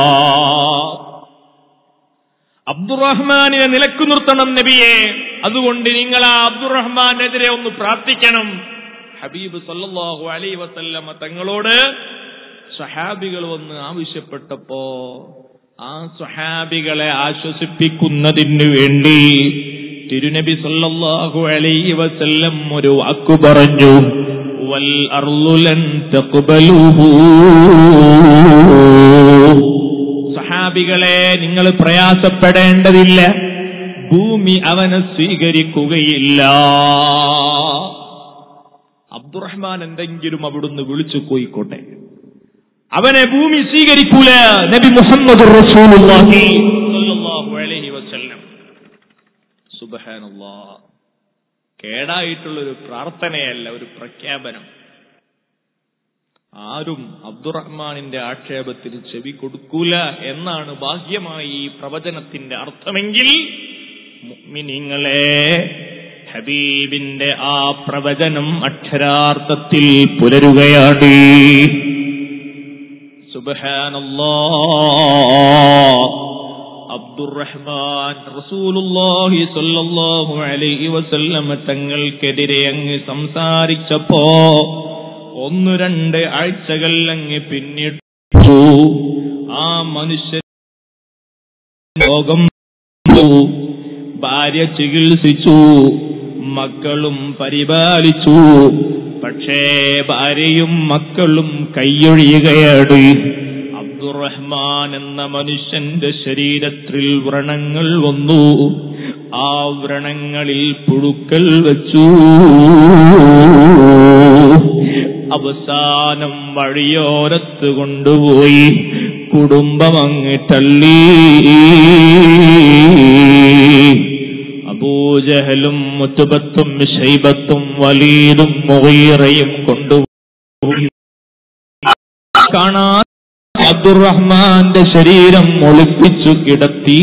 അബ്ദുറഹ്മാനിനെ നിലക്കു നിർത്തണം നബിയെ അതുകൊണ്ട് നിങ്ങൾ ആ അബ്ദുറഹ്മാനെതിരെ ഒന്ന് പ്രാർത്ഥിക്കണം ഹബീബ് സല്ലല്ലാഹു അലൈഹി വസല്ലമ തങ്ങളോട് സഹാബികൾ വന്ന് ആവശ്യപ്പെട്ടപ്പോ ആ സഹാബികളെ ആശ്വസിപ്പിക്കുന്നതിന് വേണ്ടി തിരുനബി സല്ലല്ലാഹു അലൈഹി വസല്ലം ഒരു വാക്കു പറഞ്ഞു വൽ അർളുലൻ തഖ്ബലുഹു സഹാബികളെ നിങ്ങൾ പ്രയാസപ്പെടേണ്ടതില്ല ഭൂമി അവനെ സ്വീകരിക്കുകയില്ല അബ്ദുറഹ്മാൻ എന്തെങ്കിലും അവിടുന്ന് വിളിച്ചു പോയിക്കോട്ടെ അവനെ ഭൂമി സ്വീകരിക്കൂല നബി മുഹമ്മദ് റസൂലുള്ളാഹി സ്വല്ലല്ലാഹു അലൈഹി വസല്ലം സുബ്ഹാനല്ലാഹ് കേടായിട്ടുള്ളൊരു പ്രാർത്ഥനയല്ല ഒരു പ്രഖ്യാപനം ആരും അബ്ദുറഹ്മാനിന്റെ ആക്ഷേപത്തിന് ചെവി കൊടുക്കൂല എന്നാണ് ബാഹ്യമായി ഈ പ്രവചനത്തിന്റെ അർത്ഥമെങ്കിൽ മുഅ്മിനീങ്ങളെ ഹബീബിന്റെ ആ പ്രവചനം അക്ഷരാർത്ഥത്തിൽ പുലരുകയാണ് സുബ്ഹാനല്ലാഹ് അബ്ദുറഹ്മാൻ റസൂലുള്ളാഹി സ്വല്ലല്ലാഹു അലൈഹി വസല്ലം തങ്ങൾക്കെതിരെ അങ്ങ് സംസാരിച്ചപ്പോ ഒന്ന് രണ്ട് ആഴ്ചകൾ അങ്ങ് പിന്നിട്ടു ആ മനുഷ്യൻ രോഗം ഭാര്യ ചികിത്സിച്ചു മക്കളും പരിപാലിച്ചു പക്ഷേ ഭാര്യയും മക്കളും കൈയൊഴിയുകയാണ് അബ്ദുറഹ്മാൻ എന്ന മനുഷ്യന്റെ ശരീരത്തിൽ വ്രണങ്ങൾ വന്നു ആ വ്രണങ്ങളിൽ പുഴുക്കൾ വെച്ചു അവസാനം വഴിയോരത്ത് കൊണ്ടുപോയി കുടുംബം അങ്ങ് തള്ളി അബൂജഹലും മുത്തുബത്തും ശൈബത്തും വലീദും മുഹീറയും കൊണ്ടുപോയി കാണാ അബ്ദുറഹ്മാന്റെ ശരീരം ഒളിപ്പിച്ചു കിടത്തി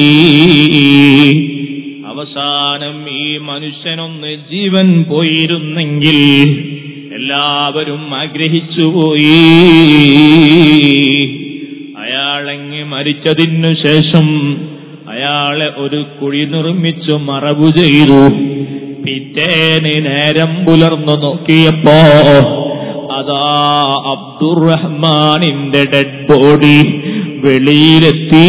അവസാനം ഈ മനുഷ്യനൊന്ന് ജീവൻ പോയിരുന്നെങ്കിൽ എല്ലാവരും ആഗ്രഹിച്ചുപോയി അയാളങ്ങ് മരിച്ചതിനു ശേഷം അയാളെ ഒരു കുഴി നിർമ്മിച്ചു മറവു ചെയ്തു പിറ്റേന് നേരം പുലർന്നു നോക്കിയപ്പോ അതാ അബ്ദുറഹ്മാനിന്റെ ഡെഡ് ബോഡി വെളിയിലെത്തി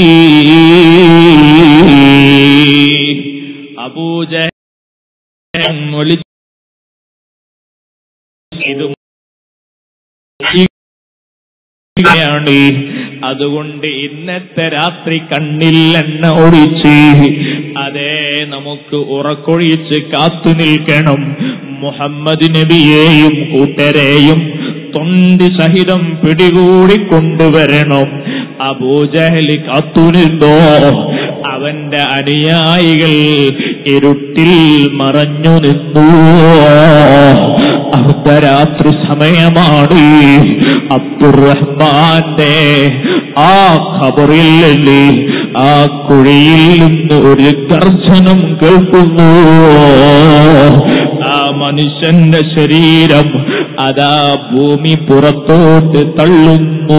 അബൂജ ഇത് ാണ് അതുകൊണ്ട് ഇന്നത്തെ രാത്രി കണ്ണിൽ എണ്ണ ഒഴിച്ച് അതേ നമുക്ക് ഉറക്കൊഴിച്ച് കാത്തു നിൽക്കണം മുഹമ്മദ് നബിയെയും കൂട്ടരെയും തൊണ്ടി സഹിതം പിടികൂടി കൊണ്ടുവരണം അബൂജഹലി കാത്തുനിന്നോ അവന്റെ അനുയായികൾ ഇരുട്ടിൽ മറഞ്ഞു നിന്നു അർദ്ധരാത്രി സമയമാണ് അബ്ദുറഹ്മാന്റെ ആ ഖബറിൽ നിന്ന് ആ കുഴിയിൽ നിന്ന് ഒരു ദർശനം കേൾക്കുന്നു ആ മനുഷ്യന്റെ ശരീരം അതാ ഭൂമി പുറത്തോട്ട് തള്ളുന്നു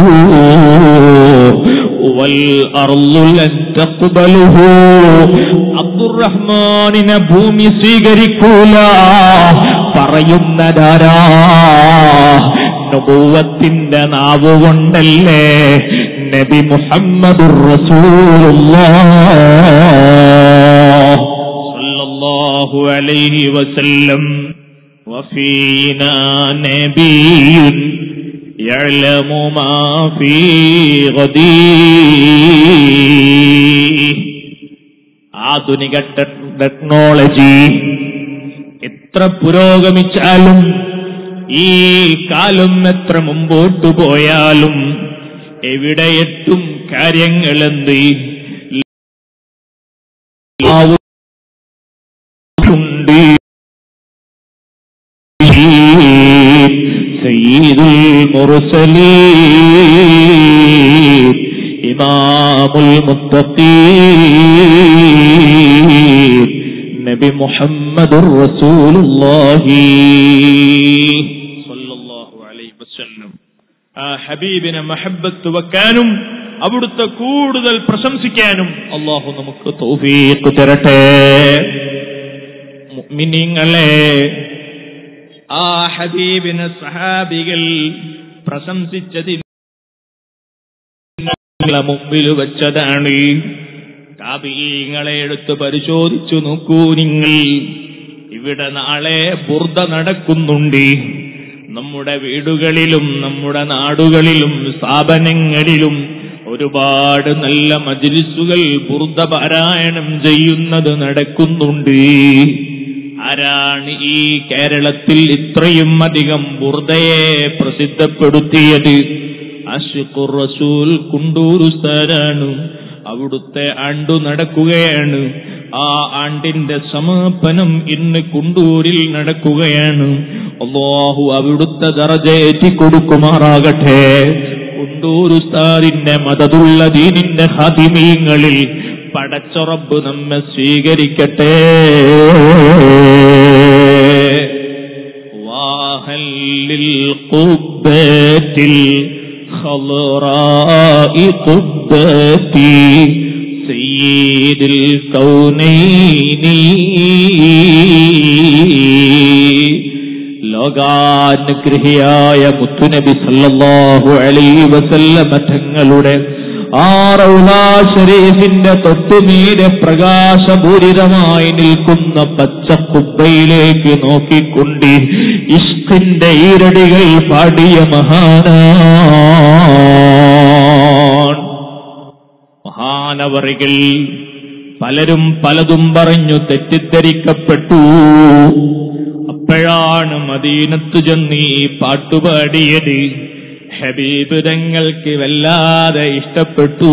അബ്ദുറഹ്മാനിനെ ഭൂമി സ്വീകരിക്കൂല പറയുന്നതാരാ നബുവത്തിന്റെ നാവ് കൊണ്ടല്ലേ നബി മുഹമ്മദുർ റസൂലുള്ളാഹ് സല്ലല്ലാഹു അലൈഹി വസല്ലം وفينا نبي يعلم ما في غدي ആധുനിക ടെക്നോളജി എത്ര പുരോഗമിച്ചാലും ഈ കാലം എത്ര മുമ്പോട്ട് പോയാലും എവിടെയെത്തും കാര്യങ്ങളെന്ത് ഉണ്ട് سيد المرسلين إمام المتقين نبي محمد رسول الله صلى الله عليه وسلم ആ ഹബീബിനെ മഹബത്ത് വെക്കാനും അവിടുത്തെ കൂടുതൽ പ്രശംസിക്കാനും അള്ളാഹു നമുക്ക് തൗഫീഖ് തരട്ടെ മുഅ്മിനീങ്ങളെ ആ ഹബീബിനെ സഹാബികൾ പ്രശംസിച്ചതിന് മുമ്പിൽ വെച്ചതാണ് താപീങ്ങളെ എടുത്ത് പരിശോധിച്ചു നോക്കൂ നിങ്ങൾ ഇവിടെ നാളെ ബുർദ നടക്കുന്നുണ്ട് നമ്മുടെ വീടുകളിലും നമ്മുടെ നാടുകളിലും സ്ഥാപനങ്ങളിലും ഒരുപാട് നല്ല മജിലിസുകൾ ബുർദ പാരായണം ചെയ്യുന്നത് നടക്കുന്നുണ്ട് ആരാണ് ഈ കേരളത്തിൽ ഇത്രയും അധികം ബുർദയെ പ്രസിദ്ധപ്പെടുത്തിയത് അഷിഖുർ റസൂൽ കുണ്ടൂർ ഉസ്താദാണ് അവിടുത്തെ ആണ്ടു നടക്കുകയാണ് ആ ആണ്ടിന്റെ സമാപനം ഇന്ന് കുണ്ടൂരിൽ നടക്കുകയാണ് അള്ളാഹു അവിടുത്തെ ദറജേറ്റി കൊടുക്കുമാറാകട്ടെ കുണ്ടൂർ ഉസ്താദിന്റെ മതതുള്ള ദീനിന്റെ ഹാദിമീങ്ങളിൽ പടച്ചുറബ് നമ്മെ സ്വീകരിക്കട്ടെ വാഹല്ലിൽ കുബ്ബത്തിൽ خضراء قبتي سيد الكونين ലോകാനുഗ്രഹിയായ മുത്തുനബി സല്ലല്ലാഹു അലൈഹി വസല്ലമ തങ്ങളുടെ ആ റൗലാ ഷരീഫിന്റെ തൊട്ടുമീരെ പ്രകാശപൂരിതമായി നിൽക്കുന്ന പച്ചക്കുബ്ബയിലേക്ക് നോക്കിക്കൊണ്ട് ഇഷ്കിന്റെ ഈരടികൾ പാടിയ മഹാനാണ് മഹാനവറികൾ പലരും പലതും പറഞ്ഞു തെറ്റിദ്ധരിക്കപ്പെട്ടു അപ്പോഴാണ് മദീനത്തു ചെന്ന് ഈ പാട്ടുപാടിയത് ഹബീബ് തങ്ങൾക്ക് വല്ലാതെ ഇഷ്ടപ്പെട്ടു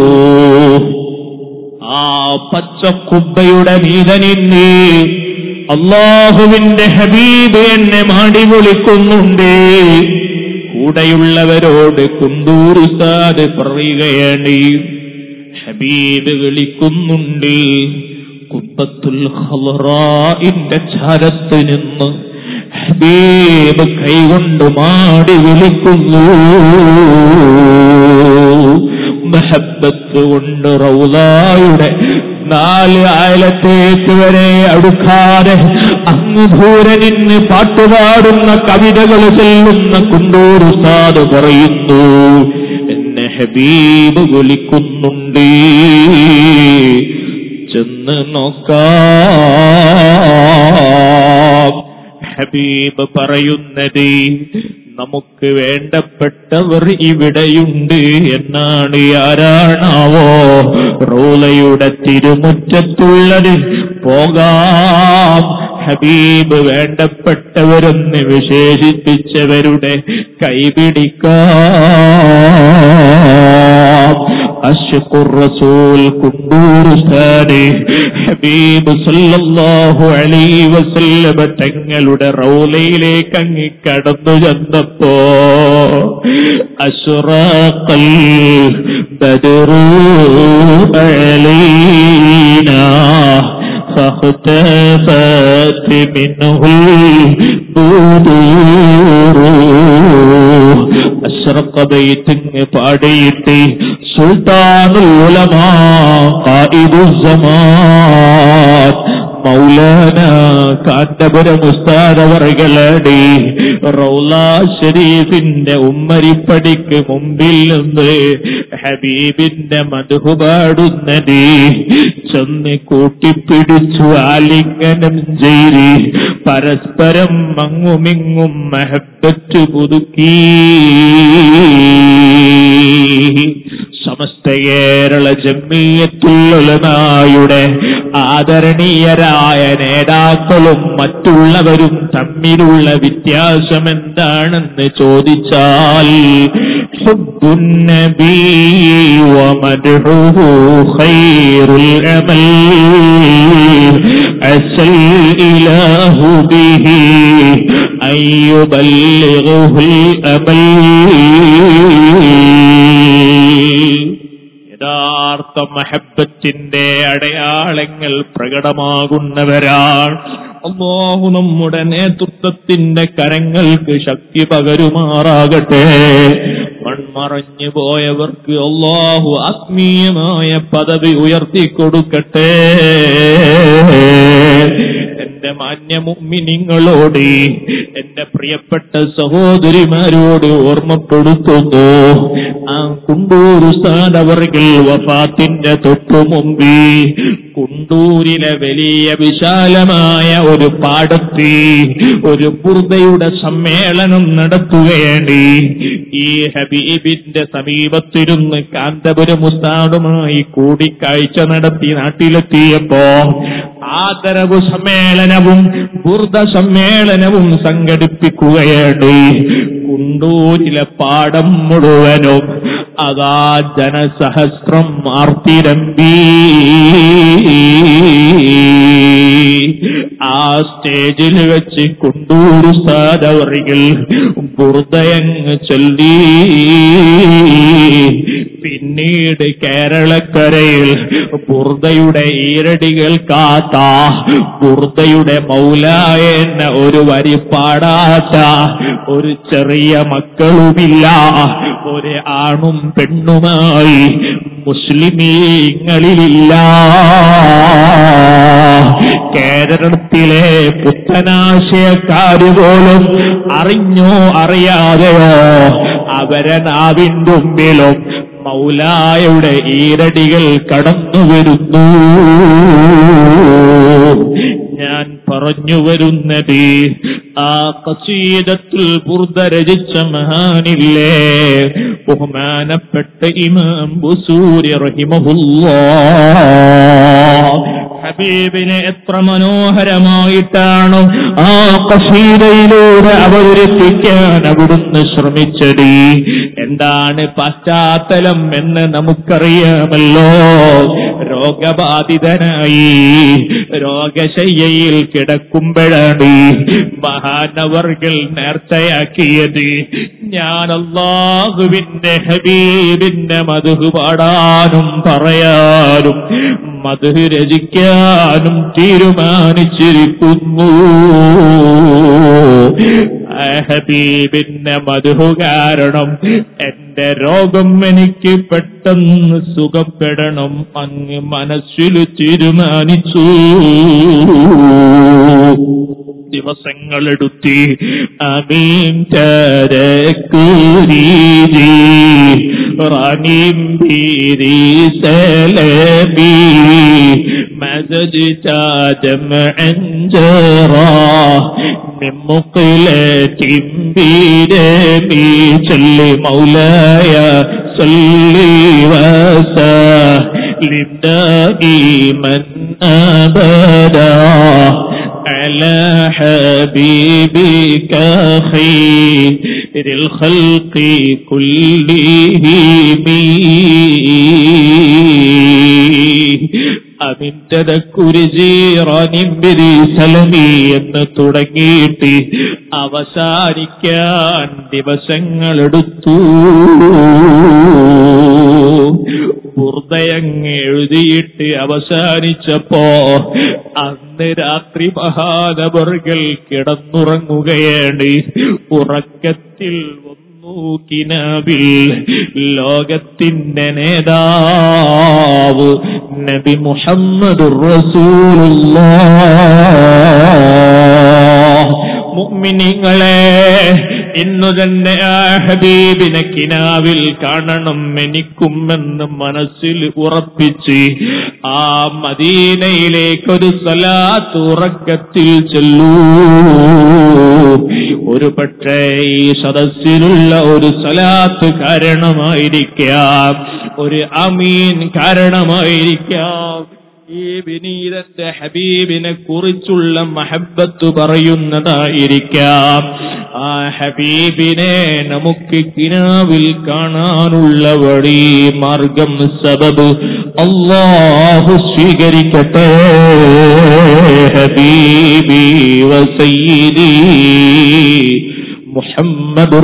ആ പച്ചക്കുബ്ബയുടെ മീതനിന്ന് അള്ളാഹുവിന്റെ ഹബീബ് എന്നെ മാടി വിളിക്കുന്നുണ്ട് കൂടെയുള്ളവരോട് കുണ്ടൂർ ഉസ്താദ് പറയുകയാണ് ഹബീബ് വിളിക്കുന്നുണ്ട് കുബത്തുൽ ഖലറാഇന്റെ ചാരത്ത് നിന്ന് ഹബീബ് കൈകൊണ്ട് മാടി വിളിക്കുന്നു മഹബത്ത് കൊണ്ട് റൗലായുടെ നാല് ആയലത്തേക്ക് വരെ അടുക്കാതെ അങ്ങ് ദൂരെ നിന്ന് പാട്ടുപാടുന്ന കവിതകൾ ചെല്ലുന്ന കുണ്ടൂർ ഉസ്താദ് പറയുന്നു എന്നെ ഹബീബ് വിളിക്കുന്നുണ്ട് ചെന്ന് നോക്കാം ഹബീബ് പറയുന്നത് നമുക്ക് വേണ്ടപ്പെട്ടവർ ഇവിടെയുണ്ട് എന്നാണ് ആരാണാവോ റോലയുടെ തിരുമുറ്റത്തുള്ളത് പോകാം ഹബീബ് വേണ്ടപ്പെട്ടവരെന്ന് വിശേഷിപ്പിച്ചവരുടെ കൈപിടിക്കാം അഷ്കുർ റസൂൽ കുണ്ടൂർസ്ഥാനെ ഹബീബ് സല്ലല്ലാഹു അലൈഹി വസല്ലമ തങ്ങളുടെ റൗലയിലേക്ക് അങ്ങ് കടന്നു ചെന്നപ്പോ അശ്റാഖൽ ബദറു അലൈനാ فاختفت منه البدور അഷ്റഖ ബൈത്തിങ് പാടിയിട്ട് സുൽത്താനുൽ ഉലമാ ഖായിദുസ്സമാൻ മൗലാന കാന്തപുരം ഉസ്താദവർകളടി റൗല ഷരീഫിന്റെ ഉമ്മരിപ്പടിക്ക് മുമ്പിൽ നിന്ന് ഹബീബിന്റെ മധു പാടുന്നത് ചെന്ന് കൂട്ടിപ്പിടിച്ചു ആലിംഗനം ചെയ്ത് പരസ്പരം മങ്ങുമിങ്ങും മഹബത്ത് പുതുക്കി സമസ്ത കേരള ജമ്മിയത്തുള്ളമായുടെ ആദരണീയരായ നേതാക്കളും മറ്റുള്ളവരും തമ്മിലുള്ള വ്യത്യാസം എന്താണെന്ന് ചോദിച്ചാൽ حب النبي ومدحه خير الأمل عسى الإله به أن يبلغه الأمل യഥാർത്ഥ മഹബത്തിന്റെ അടയാളങ്ങൾ പ്രകടമാകുന്നവരാണ് അള്ളാഹു നമ്മുടെ നേതൃത്വത്തിന്റെ കരങ്ങൾക്ക് ശക്തി പകരുമാറാകട്ടെ മൺമറഞ്ഞു പോയവർക്ക് അള്ളാഹു ആത്മീയമായ പദവി ഉയർത്തിക്കൊടുക്കട്ടെ എന്റെ മാന്യമുമ്മിനിങ്ങളോട് എന്റെ പ്രിയപ്പെട്ട സഹോദരിമാരോട് ഓർമ്മപ്പെടുത്തുന്നു ആ കുണ്ടൂർ ഉസ്താദ് അവർകൾ വഫാത്തിന്റെ തൊട്ടു മുമ്പ് കുണ്ടൂരിലെ വലിയ വിശാലമായ ഒരു പാടത്ത് ഒരു ബുർദയുടെ സമ്മേളനം നടത്തുകയാണ് ഈ ഹബീബിന്റെ സമീപത്തിരുന്ന് കാന്തപുരം ഉസ്താദുമായി കൂടിക്കാഴ്ച നടത്തി നാട്ടിലെത്തിയപ്പോ ആദരവ് സമ്മേളനവും ബുർദ സമ്മേളനവും സംഘടിപ്പിക്കുകയാണ് കുണ്ടൂരിലെ പാടം മുഴുവനും അതാ ജനസഹസ്രം ആർത്തിരമ്പി ആ സ്റ്റേജിൽ വെച്ച് കുണ്ടൂർ സാദവറികൾ ബുർദയങ്ങ് ചൊല്ലി പിന്നീട് കേരളക്കരയിൽ ബുർദയുടെ ഈരടികൾ കാത്ത ബുർദയുടെ മൗലായ എന്ന ഒരു വരി പാടാത്ത ഒരു ചെറിയ മക്കളുമില്ല ഒരു ആണും പെണ്ണുമായി മുസ്ലിമീങ്ങളിലില്ല കേരളത്തിലെ പുത്തനാശയക്കാര് പോലും അറിഞ്ഞോ അറിയാതെയോ അവരെ നാവിൻ്റെ മുമ്പിലും മൗലായുടെ ഈരടികൾ കടന്നു വരുന്നു ഞാൻ പറഞ്ഞു വരുന്നത് ആ കസീദത്തിൽ ബുർദ രചിച്ച മഹാനില്ലേ ബഹുമാനപ്പെട്ട ഇമാം ബുസൂരി റഹിമഹുല്ലാ ഹബീബിനെ എത്ര മനോഹരമായിട്ടാണ് ആ കസീതയിലൂടെ അവതരിപ്പിക്കാൻ അവിടുന്ന് ശ്രമിച്ചത് എന്താണ് പശ്ചാത്തലം എന്ന് നമുക്കറിയാമല്ലോ രോഗബാധിതനായി രോഗശയ്യയിൽ കിടക്കുമ്പോഴാണ് മഹാനവർകൾ നേർച്ചയാക്കിയത് ഞാൻ അള്ളാഹുവിന്റെ ഹബീബിന്റെ മധു പാടാനും പറയാനും മധു രചിക്കാനും തീരുമാനിച്ചിരിക്കുന്നു ആ ഹബീബിന്റെ മധു കാരണം എന്റെ രോഗം എനിക്ക് പെട്ടെന്ന് സുഖപ്പെടണം അങ്ങ് മനസ്സിൽ തീരുമാനിച്ചു ദിവസങ്ങളെടുത്തി അമീൻ ചരക്കൂരീതി റാണീം ഭീരി സലബി മദദ് ചാജം അഞ്ചറാ من مقلة برمي صل مولاي صل وسلم دائما أبدا على حبيبك خير الخلق كلهم അതിന്റെ കുരുജീറാനിമ്പിരി സലമി എന്ന് തുടങ്ങിയിട്ട് അവസാനിക്കാൻ ദിവസങ്ങളെടുത്തു ഹൃദയങ്ങ് എഴുതിയിട്ട് അവസാനിച്ചപ്പോ അന്ന് രാത്രി മഹാനവർകൾ കിടന്നുറങ്ങുകയാണ് ഉറക്കത്തിൽ കിനാവിൽ ലോകത്തിന്റെ നേതാവ് നബി മുഹമ്മദ് മുഅ്മിനീങ്ങളെ ഇന്നു തന്നെ ആ ഹബീബിനെ കിനാവിൽ കാണണം എനിക്കുമെന്ന് മനസ്സിൽ ഉറപ്പിച്ച് ആ മദീനയിലേക്കൊരു സലാത്ത് ഉറക്കത്തിൽ ചെല്ലൂ ഒരു പക്ഷേ ഈ സദസ്സിലുള്ള ഒരു സലാത്ത് കാരണമായിരിക്കാം ഒരു അമീൻ കാരണമായിരിക്കാം ഈ വിനീതന്റെ ഹബീബിനെ കുറിച്ചുള്ള മഹബത്ത് പറയുന്നതായിരിക്കാം ആ ഹബീബിനെ നമുക്ക് കിനാവിൽ കാണാനുള്ള വഴി മാർഗം സബബ് അള്ളാഹു സ്വീകരിക്കട്ടെ ഹബീബി വസയ്യിദി മുഹമ്മദുർ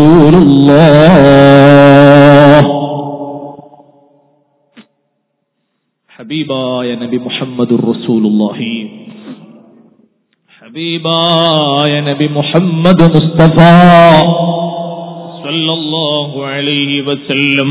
റസൂലുള്ളാഹ് ഹബീബായ നബി മുഹമ്മദുർ റസൂലുള്ളാഹി ഹബീബായ നബി മുഹമ്മദ് മുസ്തഫ സല്ലല്ലാഹു അലൈഹി വസല്ലം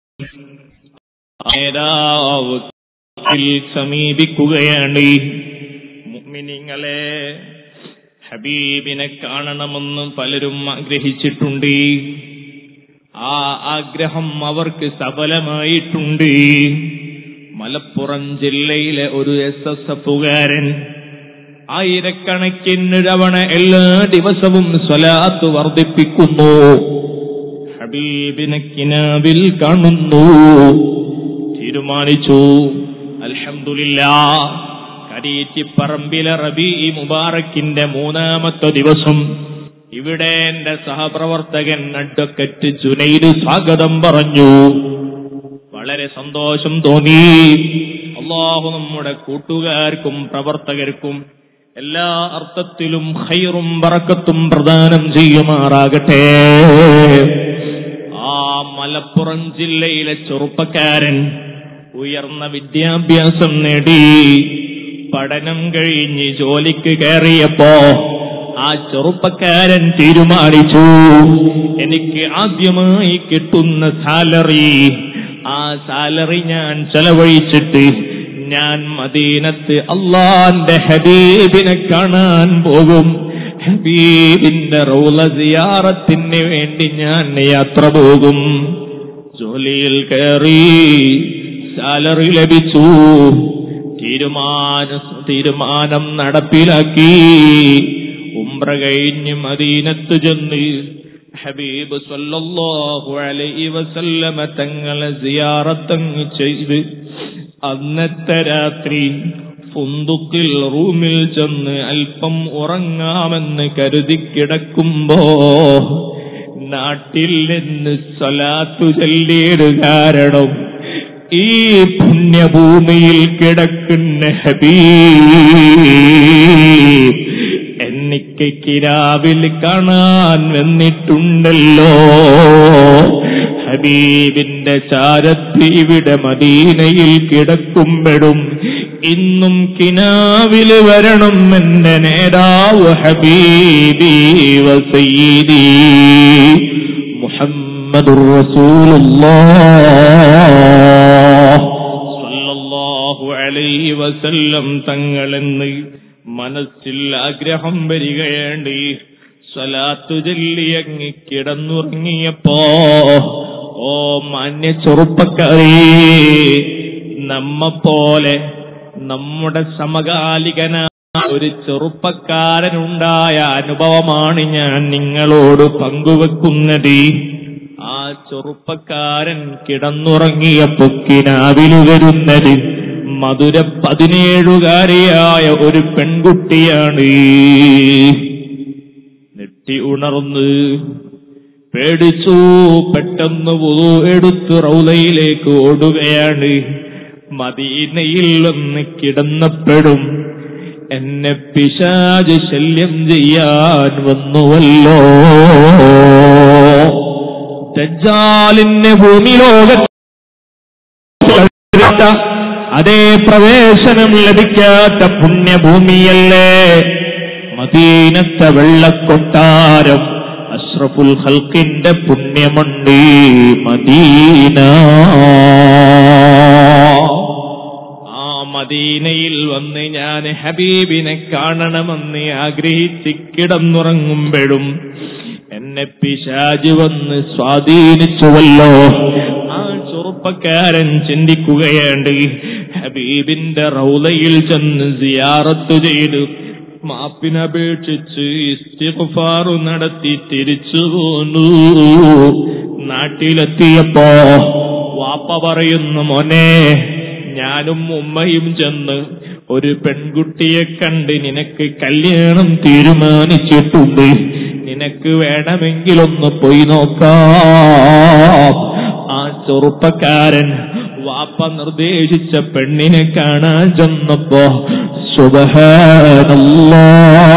നേതാവ് സമീപിക്കുകയാണ് മുഅ്മിനീങ്ങളെ ഹബീബിനെ കാണണമെന്ന് പലരും ആഗ്രഹിച്ചിട്ടുണ്ട് ആ ആഗ്രഹം അവർക്ക് സഫലമായിട്ടുണ്ട് മലപ്പുറം ജില്ലയിലെ ഒരു എസ് എസ് എഫുകാരൻ ആയിരക്കണക്കിന് തവണ എല്ലാ ദിവസവും സ്വലാത്ത് വർദ്ധിപ്പിക്കുന്നു ഹബീബിനെ കിനാവിൽ കാണുന്നു തീരുമാനിച്ചു അൽഹംദുലില്ലാ കരീറ്റിപ്പറമ്പിലെ റബി മുബാറക്കിന്റെ മൂന്നാമത്തെ ദിവസം ഇവിടെ എന്റെ സഹപ്രവർത്തകൻ അഡ്വക്കറ്റ് ജുനൈദ് സ്വാഗതം പറഞ്ഞു വളരെ സന്തോഷം തോന്നി അള്ളാഹു നമ്മുടെ കൂട്ടുകാർക്കും പ്രവർത്തകർക്കും എല്ലാ അർത്ഥത്തിലും ഹൈറും പറക്കത്തും പ്രദാനം ചെയ്യുമാറാകട്ടെ ആ മലപ്പുറം ജില്ലയിലെ ചെറുപ്പക്കാരൻ ഉയർന്ന വിദ്യാഭ്യാസം നേടി പഠനം കഴിഞ്ഞ് ജോലിക്ക് കയറിയപ്പോ ആ ചെറുപ്പക്കാരൻ തീരുമാനിച്ചു എനിക്ക് ആദ്യമായി കിട്ടുന്ന സാലറി ആ സാലറി ഞാൻ ചെലവഴിച്ചിട്ട് ഞാൻ മദീനത്ത് അള്ളാന്റെ ഹബീബിനെ കാണാൻ പോകും ഹബീബിന്റെ റൗല സിയാറത്തിന് വേണ്ടി ഞാൻ യാത്ര പോകും ജോലിയിൽ കയറി സാലറി ലഭിച്ചു തീരുമാന തീരുമാനം നടപ്പിലാക്കി ഉംറ കഴിഞ്ഞ് മദീനത്ത് ചെന്ന് ഹബീബ് സല്ലല്ലാഹു അലൈഹി വസല്ലമ തങ്ങളെ സിയാറത്തങ്ങ് ചെയ്ത് അന്നത്തെ രാത്രി ഫുന്തുക്കിൽ റൂമിൽ ചെന്ന് അല്പം ഉറങ്ങാമെന്ന് കരുതി കിടക്കുമ്പോ നാട്ടിൽ നിന്ന് സ്വലാത്തു ചൊല്ലിയത് കാരണം ഈ പുണ്യഭൂമിയിൽ കിടക്കുന്ന ഹബീബ് എനിക്ക് കിരാവിൽ കാണാൻ വന്നിട്ടുണ്ടല്ലോ ഹബീബിന്റെ ചാരത്ത് ഇവിടെ മദീനയിൽ കിടക്കുമ്പോഴും ഇന്നും കിനാവിൽ വരണം എന്റെ നേതാവ് ഹബീബി വസീദി മുഹമ്മദുർ റസൂലുള്ളാഹ് സല്ലല്ലാഹു അലൈഹി വസല്ലം തങ്ങളെന്ന് മനസ്സിൽ ആഗ്രഹം വരികയേണ്ടി സ്വലാത്തു ചൊല്ലിയങ്ങി കിടന്നുറങ്ങിയപ്പോ ഓ മാന്യ ചെറുപ്പക്കാരേ നമ്മെപ്പോലെ നമ്മുടെ സമകാലികനായ ഒരു ചെറുപ്പക്കാരനുണ്ടായ അനുഭവമാണ് ഞാൻ നിങ്ങളോട് പങ്കുവെക്കുന്നത് ആ ചെറുപ്പക്കാരൻ കിടന്നുറങ്ങിയപ്പോ കിനാവില് വരുന്നത് മധുര പതിനേഴുകാരിയായ ഒരു പെൺകുട്ടിയാണ് നെട്ടി ഉണർന്ന് പേടിച്ചു പെട്ടെന്ന് വുളു എടുത്ത് റൗലയിലേക്ക് ഓടുകയാണ് മദീനയിൽ വന്ന് കിടന്നപ്പെടും എന്നെ പിശാജ് ശല്യം ചെയ്യാൻ വന്നുവല്ലോ ദജ്ജാലിന് ഭൂമിലോകത്ത് അതേ പ്രവേശനം ലഭിക്കാത്ത പുണ്യഭൂമിയല്ലേ മദീനത്തെ വെള്ളക്കൊട്ടാരം അഷ്റഫുൽ ഹൽക്കിന്റെ പുണ്യമണ്ട് മദീന ആ മദീനയിൽ വന്ന് ഞാൻ ഹബീബിനെ കാണണമെന്ന് ആഗ്രഹിച്ച് കിടന്നുറങ്ങുമ്പോഴും എന്നെ എന്നെ പിശാജ് വന്ന് സ്വാധീനിച്ചുവല്ലോ ആ ചെറുപ്പക്കാരൻ ചിന്തിക്കുകയാണ് ഹബീബിന്റെ റൗലയിൽ ചെന്ന് സിയാറത്ത് ചെയ്ത് മാപ്പിനപേക്ഷിച്ച് ഇസ്തിഗ്ഫാറു നടത്തി തിരിച്ചു പോന്നു നാട്ടിലെത്തിയപ്പോ വാപ്പ പറയുന്നു മോനെ ഞാനും ഉമ്മയും ചെന്ന് ഒരു പെൺകുട്ടിയെ കണ്ട് നിനക്ക് കല്യാണം തീരുമാനിച്ചിട്ടുണ്ട് നിനക്ക് വേണമെങ്കിലൊന്ന് പോയി നോക്കാം ആ ചെറുപ്പക്കാരൻ വാപ്പ നിർദ്ദേശിച്ച പെണ്ണിനെ കാണാൻ ചെന്നപ്പോ സുബഹാനല്ലാ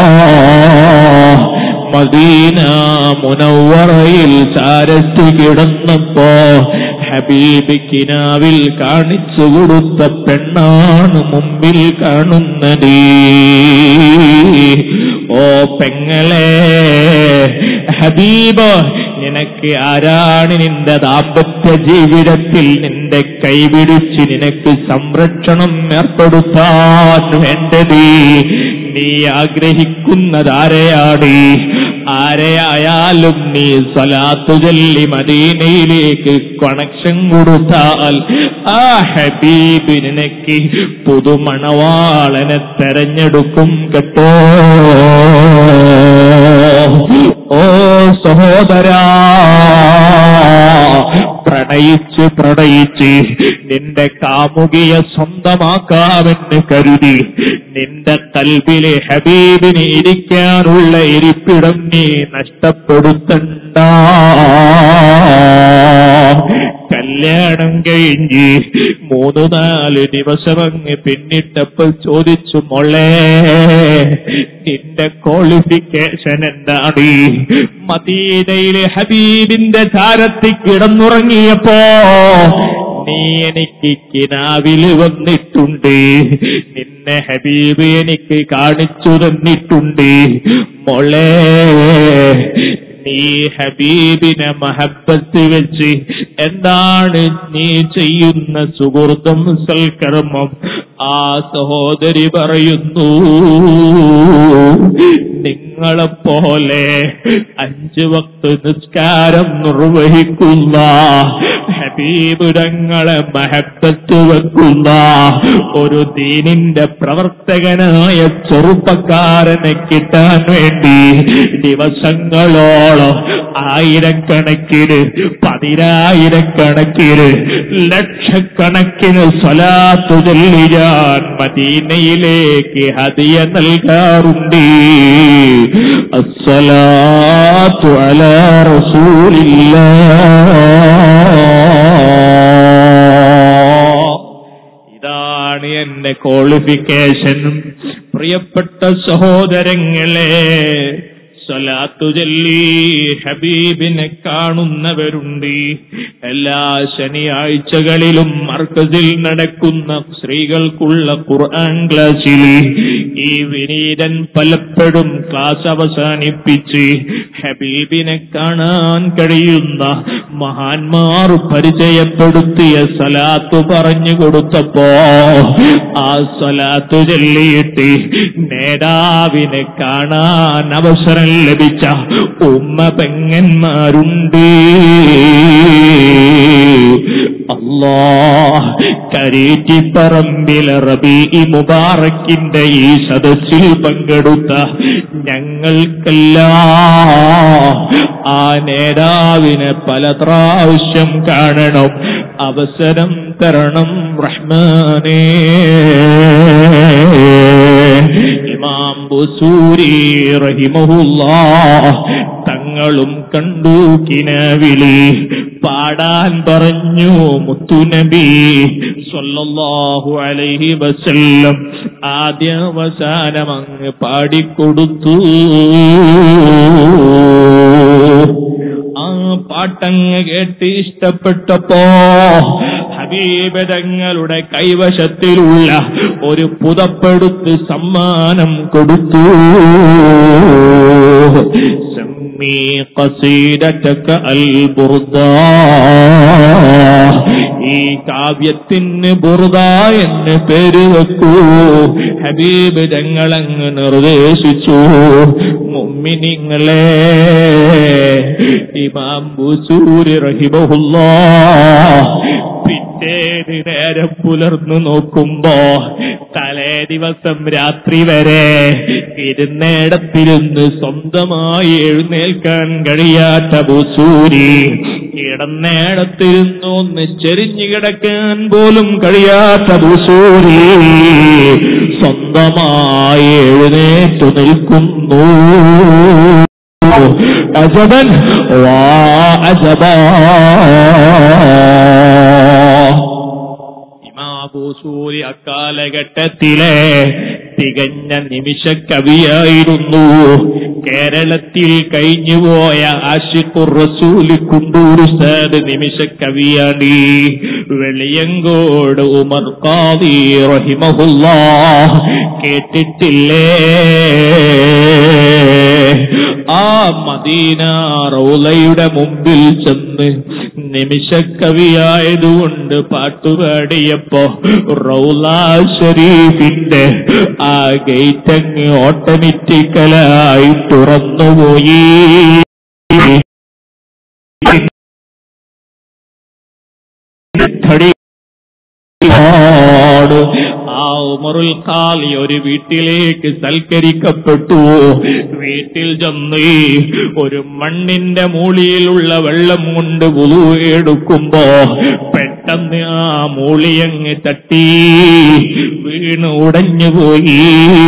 മദീന മുനവറയിൽ ചാരത്ത് കിടന്നപ്പോ ഹബീബ് കിനാവിൽ കാണിച്ചു കൊടുത്ത പെണ്ണാണ് മുമ്പിൽ കാണുന്നത് ഓ പെങ്ങളെ ഹബീബ് നിനക്ക് ആരാണ് നിന്റെ ദാമ്പത്യ ജീവിതത്തിൽ നിന്റെ കൈപിടിച്ച് നിനക്ക് സംരക്ഷണം ഏർപ്പെടുത്താൻ വേണ്ടത് നീ ആഗ്രഹിക്കുന്നതാരെയാണ് ആരെയായാലും നീ സ്വലാത്തു ചൊല്ലി മദീനയിലേക്ക് കണക്ഷൻ കൊടുത്താൽ ആ ഹബീബ് നിനക്ക് പുതുമണവാളനെ തെരഞ്ഞെടുക്കും കേട്ടോ ഓ സഹോദരാ പ്രണയിച്ച് പ്രണയിച്ച് നിന്റെ കാമുകിയെ സ്വന്തമാക്കാമെന്ന് കരുതി നിന്റെ കൽബിലെ ഹബീബിന് ഇരിക്കാനുള്ള ഇരിപ്പിടം നീ നഷ്ടപ്പെടുത്തണ്ട കല്യാണം കഴിഞ്ഞ് മൂന്ന് നാല് ദിവസം അങ്ങ് പിന്നിട്ടപ്പോൾ ചോദിച്ചു മോളെ നിന്റെ ക്വാളിഫിക്കേഷൻ എന്താണ് മദീനയിലെ ഹബീബിന്റെ ചാരത്തിൽ കിടന്നുറങ്ങിയപ്പോ നീ എനിക്ക് കിനാവില് വന്നിട്ടുണ്ട് നിന്നെ ഹബീബ് എനിക്ക് കാണിച്ചു തന്നിട്ടുണ്ട് മോളെ നീ ഹബീബിനെ മഹബത്ത് വെച്ച് എന്താണ് നീ ചെയ്യുന്ന സുഹൃത്തും സൽക്കർമ്മം ആ സഹോദരി പറയുന്നു നിങ്ങളെപ്പോലെ അഞ്ച് വക്ത് നിസ്കാരം നിർവഹിക്കുന്ന ഹബീബ് തങ്ങളെ മഹബത്ത് വെക്കുന്ന ഒരു ദീനിന്റെ പ്രവർത്തകനായ ചെറുപ്പക്കാരനെ കിട്ടാൻ വേണ്ടി ദിവസങ്ങളോളം ആയിരക്കണക്കിന് പതിനായിരക്കണക്കിന് ലക്ഷക്കണക്കിന് സ്വലാത്തു ചൊല്ലി ഞാൻ മദീനയിലേക്ക് ഹദിയ നൽകാറുണ്ട് അസ്സലാത്തു അലാ റസൂലില്ലാ ഇതാണ് എന്റെ ക്വാളിഫിക്കേഷൻ പ്രിയപ്പെട്ട സഹോദരങ്ങളെ സ്വലാത്തു ചൊല്ലി ഹബീബിനെ കാണുന്നവരുണ്ട് എല്ലാ ശനിയാഴ്ചകളിലും മർക്കസിൽ നടക്കുന്ന സ്ത്രീകൾക്കുള്ള ഖുർആൻ ക്ലാസ്സിൽ ഈ വിനീതൻ പലപ്പോഴും ക്ലാസ് അവസാനിപ്പിച്ച് ഹബീബിനെ കാണാൻ കഴിയുന്ന മഹാന്മാർ പരിചയപ്പെടുത്തിയ സലാത്ത് പറഞ്ഞു കൊടുത്തപ്പോ ആ സലാത്ത് ചൊല്ലിയിട്ട് നേതാവിനെ കാണാൻ അവസരം ലഭിച്ച ഉമ്മ പെങ്ങന്മാരുണ്ട് അല്ലാ കരീറ്റിപ്പറമ്പിലെ റബി മുബാറക്കിന്റെ ഈ സദസ്സിൽ പങ്കെടുത്ത ഞങ്ങൾക്കെല്ലാം ആ നേതാവിനെ പല പ്രാവശ്യം കാണണം അവസരം തരണം റഹ്മാനേ ഇമാം ബുസൂരി റഹിമഹുല്ലാ തങ്ങളും കണ്ടു കിനവിളി പാടാൻ പറഞ്ഞു മുത്തുനബി സല്ലല്ലാഹു അലൈഹി വസല്ലം ആദ്യാവസാനം അങ്ങ് പാടിക്കൊടുത്തു ആ പാട്ടങ്ങ് കേട്ട് ഇഷ്ടപ്പെട്ടപ്പോ ഹബീബ് തങ്ങളുടെ കൈവശത്തിലുള്ള ഒരു പുതപ്പെടുത്ത് സമ്മാനം കൊടുത്തു سمي قصيدتك البردا ഈ കാവ്യത്തിന് ബുറുദ എന്ന് പേര് വെക്കൂ ഹബീബ് ഞങ്ങളങ്ങ് നിർദ്ദേശിച്ചു മുമ്മിനിങ്ങളെ ഇമാം ബുസൂരി റഹിബഹുല്ലാ പിറ്റേത് നേരം പുലർന്നു നോക്കുമ്പോ തലേ ദിവസം രാത്രി വരെ ഇരുന്നേടത്തിരുന്ന് സ്വന്തമായി എഴുന്നേൽക്കാൻ കഴിയാത്ത ബുസൂരി കിടന്നേടത്തിരുന്ന് ഒന്ന് ചെരിഞ്ഞു കിടക്കാൻ പോലും കഴിയാത്ത ബുസൂരി സ്വന്തമായി എഴുന്നേറ്റു നിൽക്കുന്നു അജബൻ വാ അജബാ ഇമാബൂസൂരി അക്കാലഘട്ടത്തിലെ തികഞ്ഞ നിമിഷ കവിയായിരുന്നു കേരളത്തിൽ കഴിഞ്ഞുപോയ ആഷിഖുർ റസൂൽ കുണ്ടൂർ ഉസ്താദ് നിമിഷ കവിയാണ് വെളിയങ്കോട് ഉമർ ഖാദി റഹിമഹുല്ലാ കേട്ടിട്ടില്ലേ ആ മദീന റൗലയുടെ മുമ്പിൽ ചെന്ന് നിമിഷക്കവിയായതുകൊണ്ട് പാട്ടുപാടിയപ്പോ റൗല ഷരീഫിന്റെ ആ ഗേറ്റ് അങ്ങ് ഓട്ടോമാറ്റിക്കലായി തുറന്നുപോയി ധടി ആണ്. ആ ഉമറുൽ ഖാലി ഒരു വീട്ടിലേക്ക് സൽക്കരിക്കപ്പെട്ടു വീട്ടിൽ ചെന്ന് ഒരു മണ്ണിന്റെ മൂളിയിലുള്ള വെള്ളം കൊണ്ട് വുളു എടുക്കുമ്പോ പെട്ടെന്ന് ആ മൂളിയങ്ങ് തട്ടി വീണ് ഉടഞ്ഞുപോയി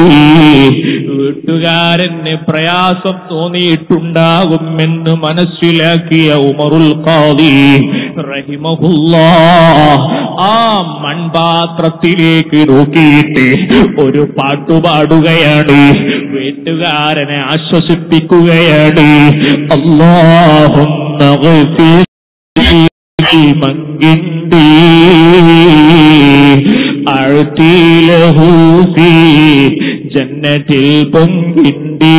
വീട്ടുകാരന് പ്രയാസം തോന്നിയിട്ടുണ്ടാകുമെന്ന് മനസ്സിലാക്കിയ ഉമറുൽ ഖാദി റഹിമഹുല്ലാ ആ മൺപാത്രത്തിലേക്ക് നോക്കിയിട്ട് ഒരു പാട്ടുപാടുകയാണ് വീട്ടുകാരനെ ആശ്വസിപ്പിക്കുകയാണ് അള്ളാഹും മങ്കിണ്ടി അഴുത്തിലഹൂസി ജന്നത്തിൽ പൊങ്കിണ്ടി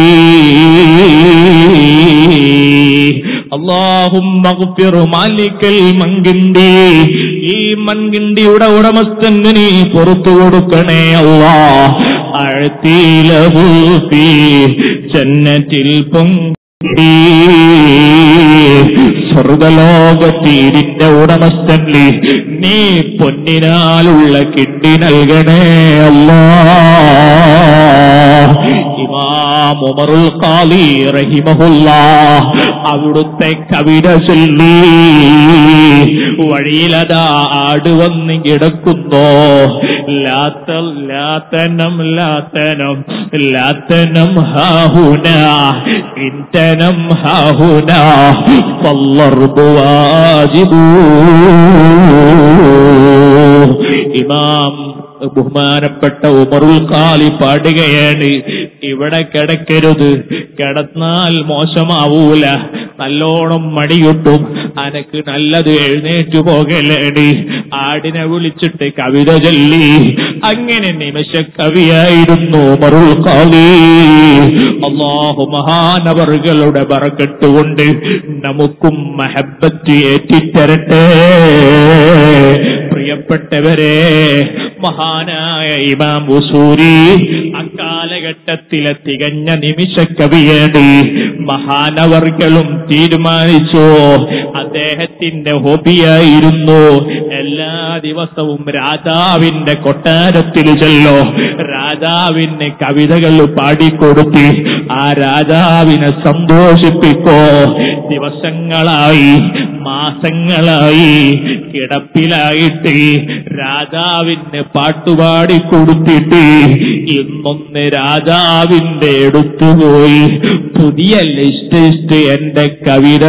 അള്ളാഹും മാലിക്കൽ മങ്കിണ്ടി ഈ മൺകിണ്ടിയുടെ ഉടമസ്ഥന് നീ പുറത്തു കൊടുക്കണേ അള്ളാ അഴത്തിലൂപ്പി ജന്നത്തിൽ പൊങ്കി സ്വർഗലോകത്തീരിന്റെ ഉടമസ്ഥന് നീ പൊന്നിനാലുള്ള കിണ്ടി നൽകണേ അല്ലാ ഇമാം ഉമറുൽ ഖാലി റഹിമഹുല്ല അവിടുത്തെ കവിത ചൊല്ലി വഴിയിലതാ ആട് വന്ന് കിടക്കുന്നോ ലാത്ത ലാത്തനം ലാത്തനം ലാത്തനം ഹാഹുന ഇന്തനം ഹാഹുന ഫല്ലർബു വാജിബൂ ഇമാം ബഹുമാനപ്പെട്ട ഉമറുൽ കാലി പാടുകയാണ് ഇവിടെ കിടക്കരുത് കിടന്നാൽ മോശമാവൂല നല്ലോണം മടിയൊട്ടും അനക്ക് നല്ലത് എഴുന്നേറ്റു പോകലേടി ആടിനെ വിളിച്ചിട്ട് കവിത ചൊല്ലി അങ്ങനെ നിമിഷ കവിയായിരുന്നു ഉമറുൽ കാലി അള്ളാഹു മഹാനവറുകളുടെ ബറക്കെട്ടുകൊണ്ട് നമുക്കും മഹബത്ത് ഏറ്റിത്തരട്ടെ പ്രിയപ്പെട്ടവരെ മഹാനായ ഇമാം ഉസൂരി അക്കാലഘട്ടത്തിലെ തികഞ്ഞ നിമിഷ കവിയാണ് മഹാനവർകളും തീരുമാനിച്ചു അദ്ദേഹത്തിന്റെ ഹോബിയായിരുന്നു എല്ലാ ദിവസവും രാജാവിന്റെ കൊട്ടാരത്തിൽ ചെല്ലോ രാജാവിന് കവിതകൾ പാടിക്കൊടുത്ത് ആ രാജാവിനെ സന്തോഷിപ്പിക്കോ ദിവസങ്ങളായി മാസങ്ങളായി കിടപ്പിലായിട്ട് രാജാവിന് പാട്ടുപാടി കൊടുത്തിട്ട് ഇന്നൊന്ന് രാജാവിന്റെ അടുത്തുപോയി പുതിയ ലിസ്റ്റ് ലിസ്റ്റ് എന്റെ കവിത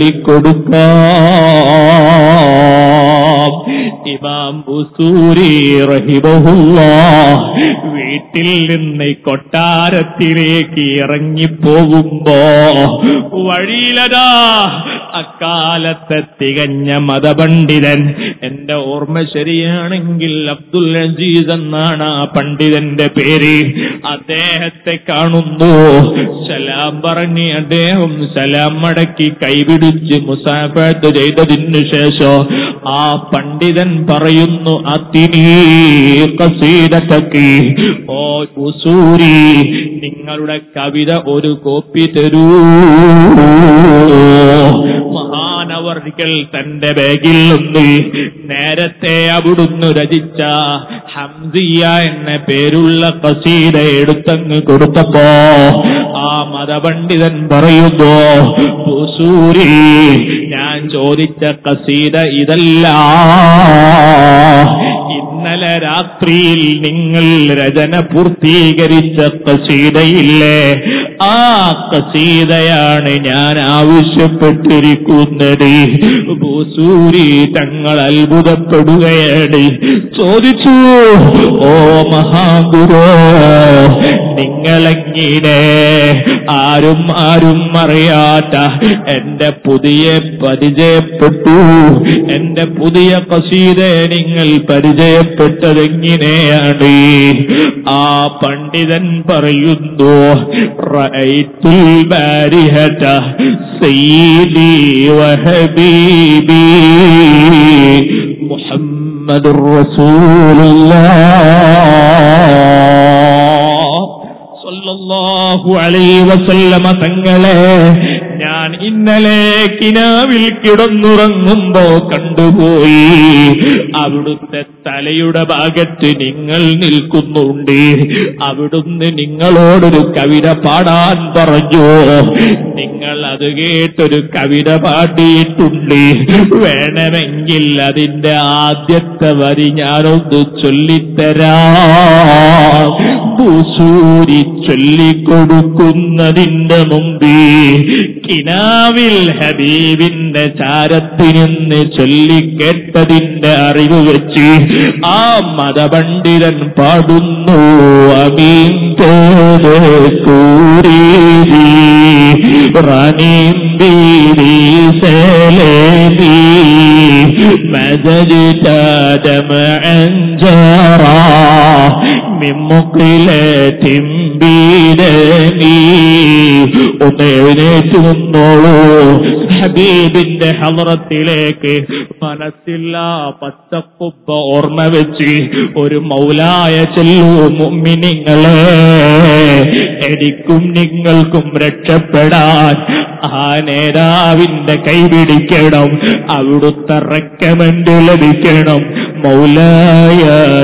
ചൊല്ലിക്കൊടുക്കാം ഇമാം ബുസൂരി റഹിബഹുല്ലാ വീട്ടിൽ നിന്ന് കൊട്ടാരത്തിലേക്ക് ഇറങ്ങിപ്പോകുമ്പോ വഴിയിലതാ അക്കാലത്തെ തികഞ്ഞ മതപണ്ഡിതൻ എന്റെ ഓർമ്മ ശരിയാണെങ്കിൽ അബ്ദുൽ അസീസ് എന്നാണ് ആ പണ്ഡിതന്റെ പേര് അദ്ദേഹത്തെ കാണുന്നു സലാം പറഞ്ഞ് അദ്ദേഹം സലാം മടക്കി കൈപിടിച്ച് മുസാഫത്ത് ചെയ്തതിനു ശേഷം ആ പണ്ഡിതൻ പറയുന്നു അതിനീ കസീദക്കി ഓ ഉസൂരി നിങ്ങളുടെ കവിത ഒരു കോപ്പി തരൂ മഹാനവർകൾ തന്റെ ബാഗിൽ നിന്ന് നേരത്തെ അവിടുന്ന് രചിച്ച ഹംസിയ എന്ന പേരുള്ള കസീത എടുത്തങ്ങ് കൊടുത്തപ്പോ ആ മതപണ്ഡിതൻ പറയുന്നു ഉസൂരി ഞാൻ ചോദിച്ച കസീത ഇതല്ല ഇന്നലെ രാത്രിയിൽ നിങ്ങൾ രചന പൂർത്തീകരിച്ച കസീതയില്ലേ ആ കസീതയാണ് ഞാൻ ആവശ്യപ്പെട്ടിരിക്കുന്നത് ഭൂസൂരി തങ്ങൾ അത്ഭുതപ്പെടുകയാണ് ചോദിച്ചു ഓ മഹാഗുരു നിങ്ങളെങ്ങനെ ആരും ആരും അറിയാത്ത എന്റെ പുതിയ പരിചയപ്പെട്ടു എന്റെ പുതിയ കസീതെ നിങ്ങൾ പരിചയപ്പെട്ടതെങ്ങനെയാണ് ആ പണ്ഡിതൻ പറയുന്നു റഅയ്തുൽ ബാരിഹത സയ്യിദി വഹബീബി മുഹമ്മദുർ റസൂലുള്ളാഹ് സല്ലല്ലാഹു അലൈഹി വസല്ലമ തങ്ങളെ ഞാൻ ഇന്നലെ കിനാവിൽ കിടന്നുറങ്ങുമ്പോ കണ്ടുപോയി അവിടുത്തെ തലയുടെ ഭാഗത്ത് നിങ്ങൾ നിൽക്കുന്നുണ്ട് അവിടുന്ന് നിങ്ങളോടൊരു കവിത പാടാൻ പറഞ്ഞു നിങ്ങൾ അത് കേട്ടൊരു കവിത പാടിയിട്ടുണ്ട് വേണമെങ്കിൽ അതിന്റെ ആദ്യത്തെ വരി ഞാനൊന്ന് ചൊല്ലിത്തരാം ഭൂസൂരി ചൊല്ലിക്കൊടുക്കുന്നതിന്റെ മുമ്പേ കിനാവിൽ ഹബീബിന്റെ ചാരത്തിനിന്ന് ചൊല്ലിക്കേട്ടതിന്റെ അറിവ് വെച്ച് ആ മതപണ്ഡിതൻ പാടുന്നു അമീൻ കൂരി റാണീം ബീരി സേലേബി مزجت دمعا جرى من مقلة بيدني ഒന്ന് എഴുന്നേറ്റ് നിന്നോളൂ ഹബീബിന്റെ ഹലറത്തിലേക്ക് മനസ്സില്ല പച്ചക്കുപ്പ ഓർമ്മ വെച്ച് ഒരു മൗലായ ചെല്ലു മുമ്മിനിങ്ങളെ എനിക്കും നിങ്ങൾക്കും രക്ഷപ്പെടാൻ ആ നേതാവിന്റെ കൈപിടിക്കണം അവിടുത്തെ റെക്കമെന്റ് ലഭിക്കണം മൗലായ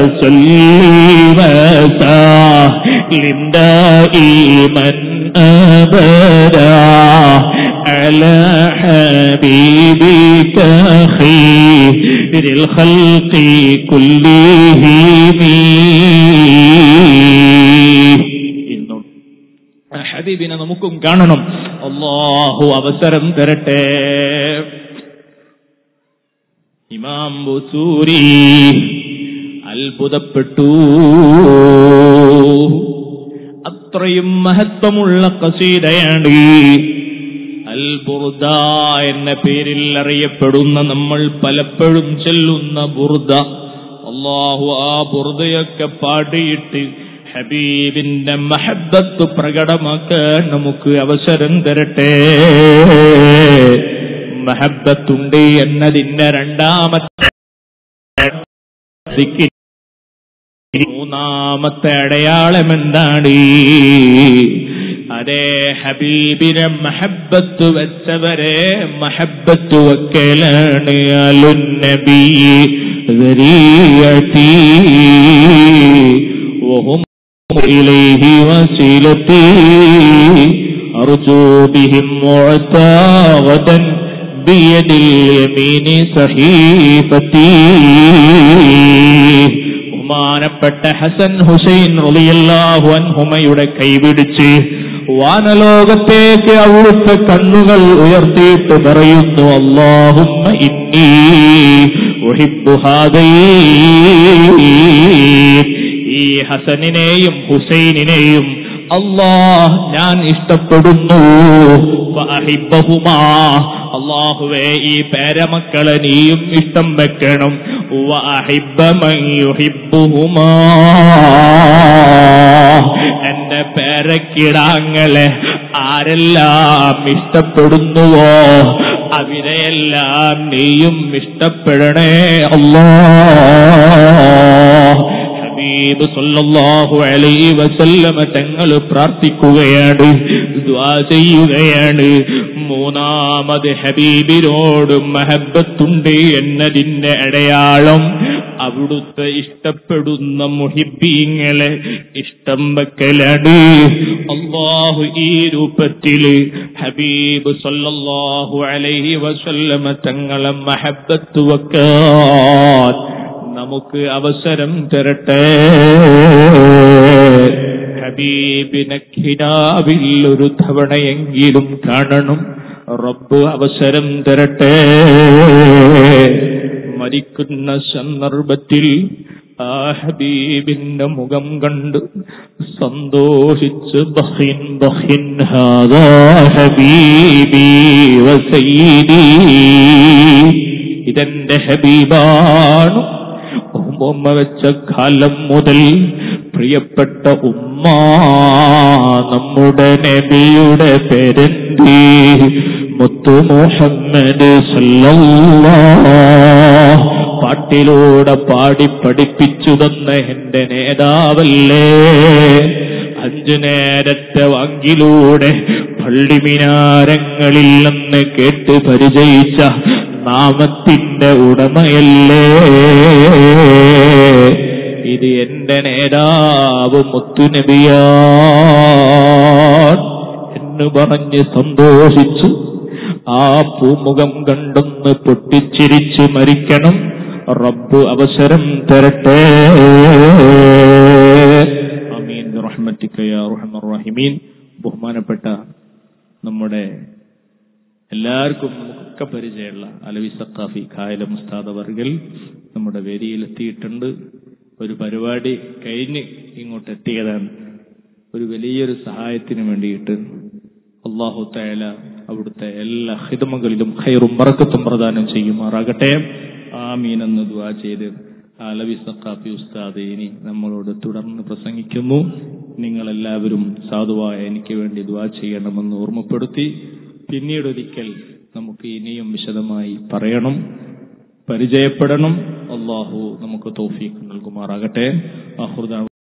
ലിന്ദീമൻ أبدا على حبيبك خير الخلق كلهم ഇന്നും ആ ഹബീബിനെ നമുക്കും കാണണം അള്ളാഹു അവസരം തരട്ടെ ഇമാം ബുസൂരി അത്ഭുതപ്പെട്ടു അത്രയും മഹത്വമുള്ള കസീതയാണ് അൽ ബുർദ എന്ന പേരിൽ അറിയപ്പെടുന്ന നമ്മൾ പലപ്പോഴും ചെല്ലുന്ന ബുർദ അള്ളാഹു ആ ബുർദയൊക്കെ പാടിയിട്ട് ഹബീബിന്റെ മഹബത്ത് പ്രകടമാക്കാൻ നമുക്ക് അവസരം തരട്ടെ മഹബത്തുണ്ട് എന്നതിന്റെ രണ്ടാമത്തെ ദിക്കിൽ മൂന്നാമത്തെ അടയാളം എന്താണ് അതേ ഹബീബിനെ മഹബത്ത് വെച്ചവരെ മഹബത്ത് വക്കലാണ് അലുന്നബി ذريعتي وهم إليه وسيلتي أرجو بهم معتى غدا بيد اليمين صحيفتي ബഹുമാനപ്പെട്ട ഹസൻ ഹുസൈൻ റളിയല്ലാഹു അൻഹുമയുടെ കൈപിടിച്ച് വാനലോകത്തേക്ക് അവിടുത്തെ കണ്ണുകൾ ഉയർത്തിയിട്ട് പറയുന്നു അള്ളാഹുമ്മ ഇന്നി ഉഹിബ്ബു ഹാദൈൻ. ഈ ഹസനിനെയും ഹുസൈനിനെയും അള്ളാഹ് ഞാൻ ഇഷ്ടപ്പെടുന്നു വഅഹിബ്ബഹുമാ. അള്ളാഹുവേ ഈ പേരമക്കളെ നീയും ഇഷ്ടം വെക്കണം വഅഹിബ്ബ മൻ യുഹിബ്ബുഹുമാ. എന്റെ പേരക്കിടാങ്ങളെ ആരെല്ലാം ഇഷ്ടപ്പെടുന്നുവോ അവരെയെല്ലാം നീയും ഇഷ്ടപ്പെടണേ അല്ലാ ഹബീബ് സല്ലല്ലാഹു അലൈഹി വസല്ലമ തങ്ങൾ പ്രാർത്ഥിക്കുകയാണ് ദുആ ചെയ്യുകയാണ് മൂന്നാമത് ഹബീബിനോട് മഹബത്തുണ്ട് എന്നതിന്റെ അടയാളം അവിടുത്തെ ഇഷ്ടപ്പെടുന്ന മുഹിബീങ്ങളെ ഇഷ്ടം വെക്കലാണ് അള്ളാഹു ഈ രൂപത്തില് ഹബീബ് സല്ലല്ലാഹു അലൈഹി വസല്ലമ തങ്ങളെ മഹബത്ത് വെക്കാൻ നമുക്ക് അവസരം തരട്ടെ ഹബീബിനെ ഖിനാവിൽ ഒരു തവണയെങ്കിലും കാണണം റബ്ബ് അവസരം തരട്ടെ മരിക്കുന്ന സന്ദർഭത്തിൽ ആ ഹബീബിന്റെ മുഖം കണ്ട് സന്തോഷിച്ച് ബഹിൻ ബഹിൻ ഹാദാ ഹബീബി വസൈദി ഇതെന്റെ ഹബീബാണ് ഉമ്മ വെച്ച കാലം മുതൽ പ്രിയപ്പെട്ട ഉമ്മ നമ്മുടെ നബിയുടെ പേരെന്തി മുത്തു മുഹമ്മദ് സല്ലല്ലാഹ് പാട്ടിലൂടെ പാടി പഠിപ്പിച്ചു തന്ന എന്റെ നേതാവല്ലേ അഞ്ചു നേരത്തെ വാങ്കിലൂടെ പള്ളിമിനാരങ്ങളിൽ നിന്ന് കേട്ട് പരിചയിച്ച നാമത്തിന്റെ ഉടമയല്ലേ ഇത് എന്റെ നേതാവ് മുത്തുനബിയാ എന്ന് പറഞ്ഞ് സന്തോഷിച്ചു ആ പൂമുഖം കണ്ടൊന്ന് പൊട്ടിച്ചിരിച്ച് മരിക്കണം റബ്ബ് അവസരം തരട്ടെ അമീൻ റഹ്മത്തിക്ക യാ റഹ്മർ റഹീമീൻ ബഹുമാനപ്പെട്ട നമ്മുടെ എല്ലാവർക്കും നമുക്കൊക്കെ പരിചയമുള്ള അലവി സക്കാഫി കായല മുസ്താദ് വർഗൽ നമ്മുടെ വേദിയിലെത്തിയിട്ടുണ്ട് ഒരു പരിപാടി കഴിഞ്ഞ് ഇങ്ങോട്ട് എത്തിയതാണ് ഒരു വലിയൊരു സഹായത്തിന് വേണ്ടിയിട്ട് അള്ളാഹു തയാല അവിടുത്തെ എല്ലാ ഹിതമകളിലും ഖൈറും ബറക്കത്തും പ്രദാനം ചെയ്യുമാറാകട്ടെ ആമീൻ എന്ന് ദുവാ ചെയ്ത് അലവി സക്കാഫി ഉസ്താദ് ഇനി നമ്മളോട് തുടർന്ന് പ്രസംഗിക്കുന്നു നിങ്ങളെല്ലാവരും സാധുവായ എനിക്ക് വേണ്ടി ദുവാ ചെയ്യണമെന്ന് ഓർമ്മപ്പെടുത്തി പിന്നീട് ഒരിക്കൽ നമുക്ക് ഇനിയും വിശദമായി പറയണം പരിചയപ്പെടണം അള്ളാഹു നമുക്ക് തോഫീക്ക് നൽകുമാറാകട്ടെ അഹുദ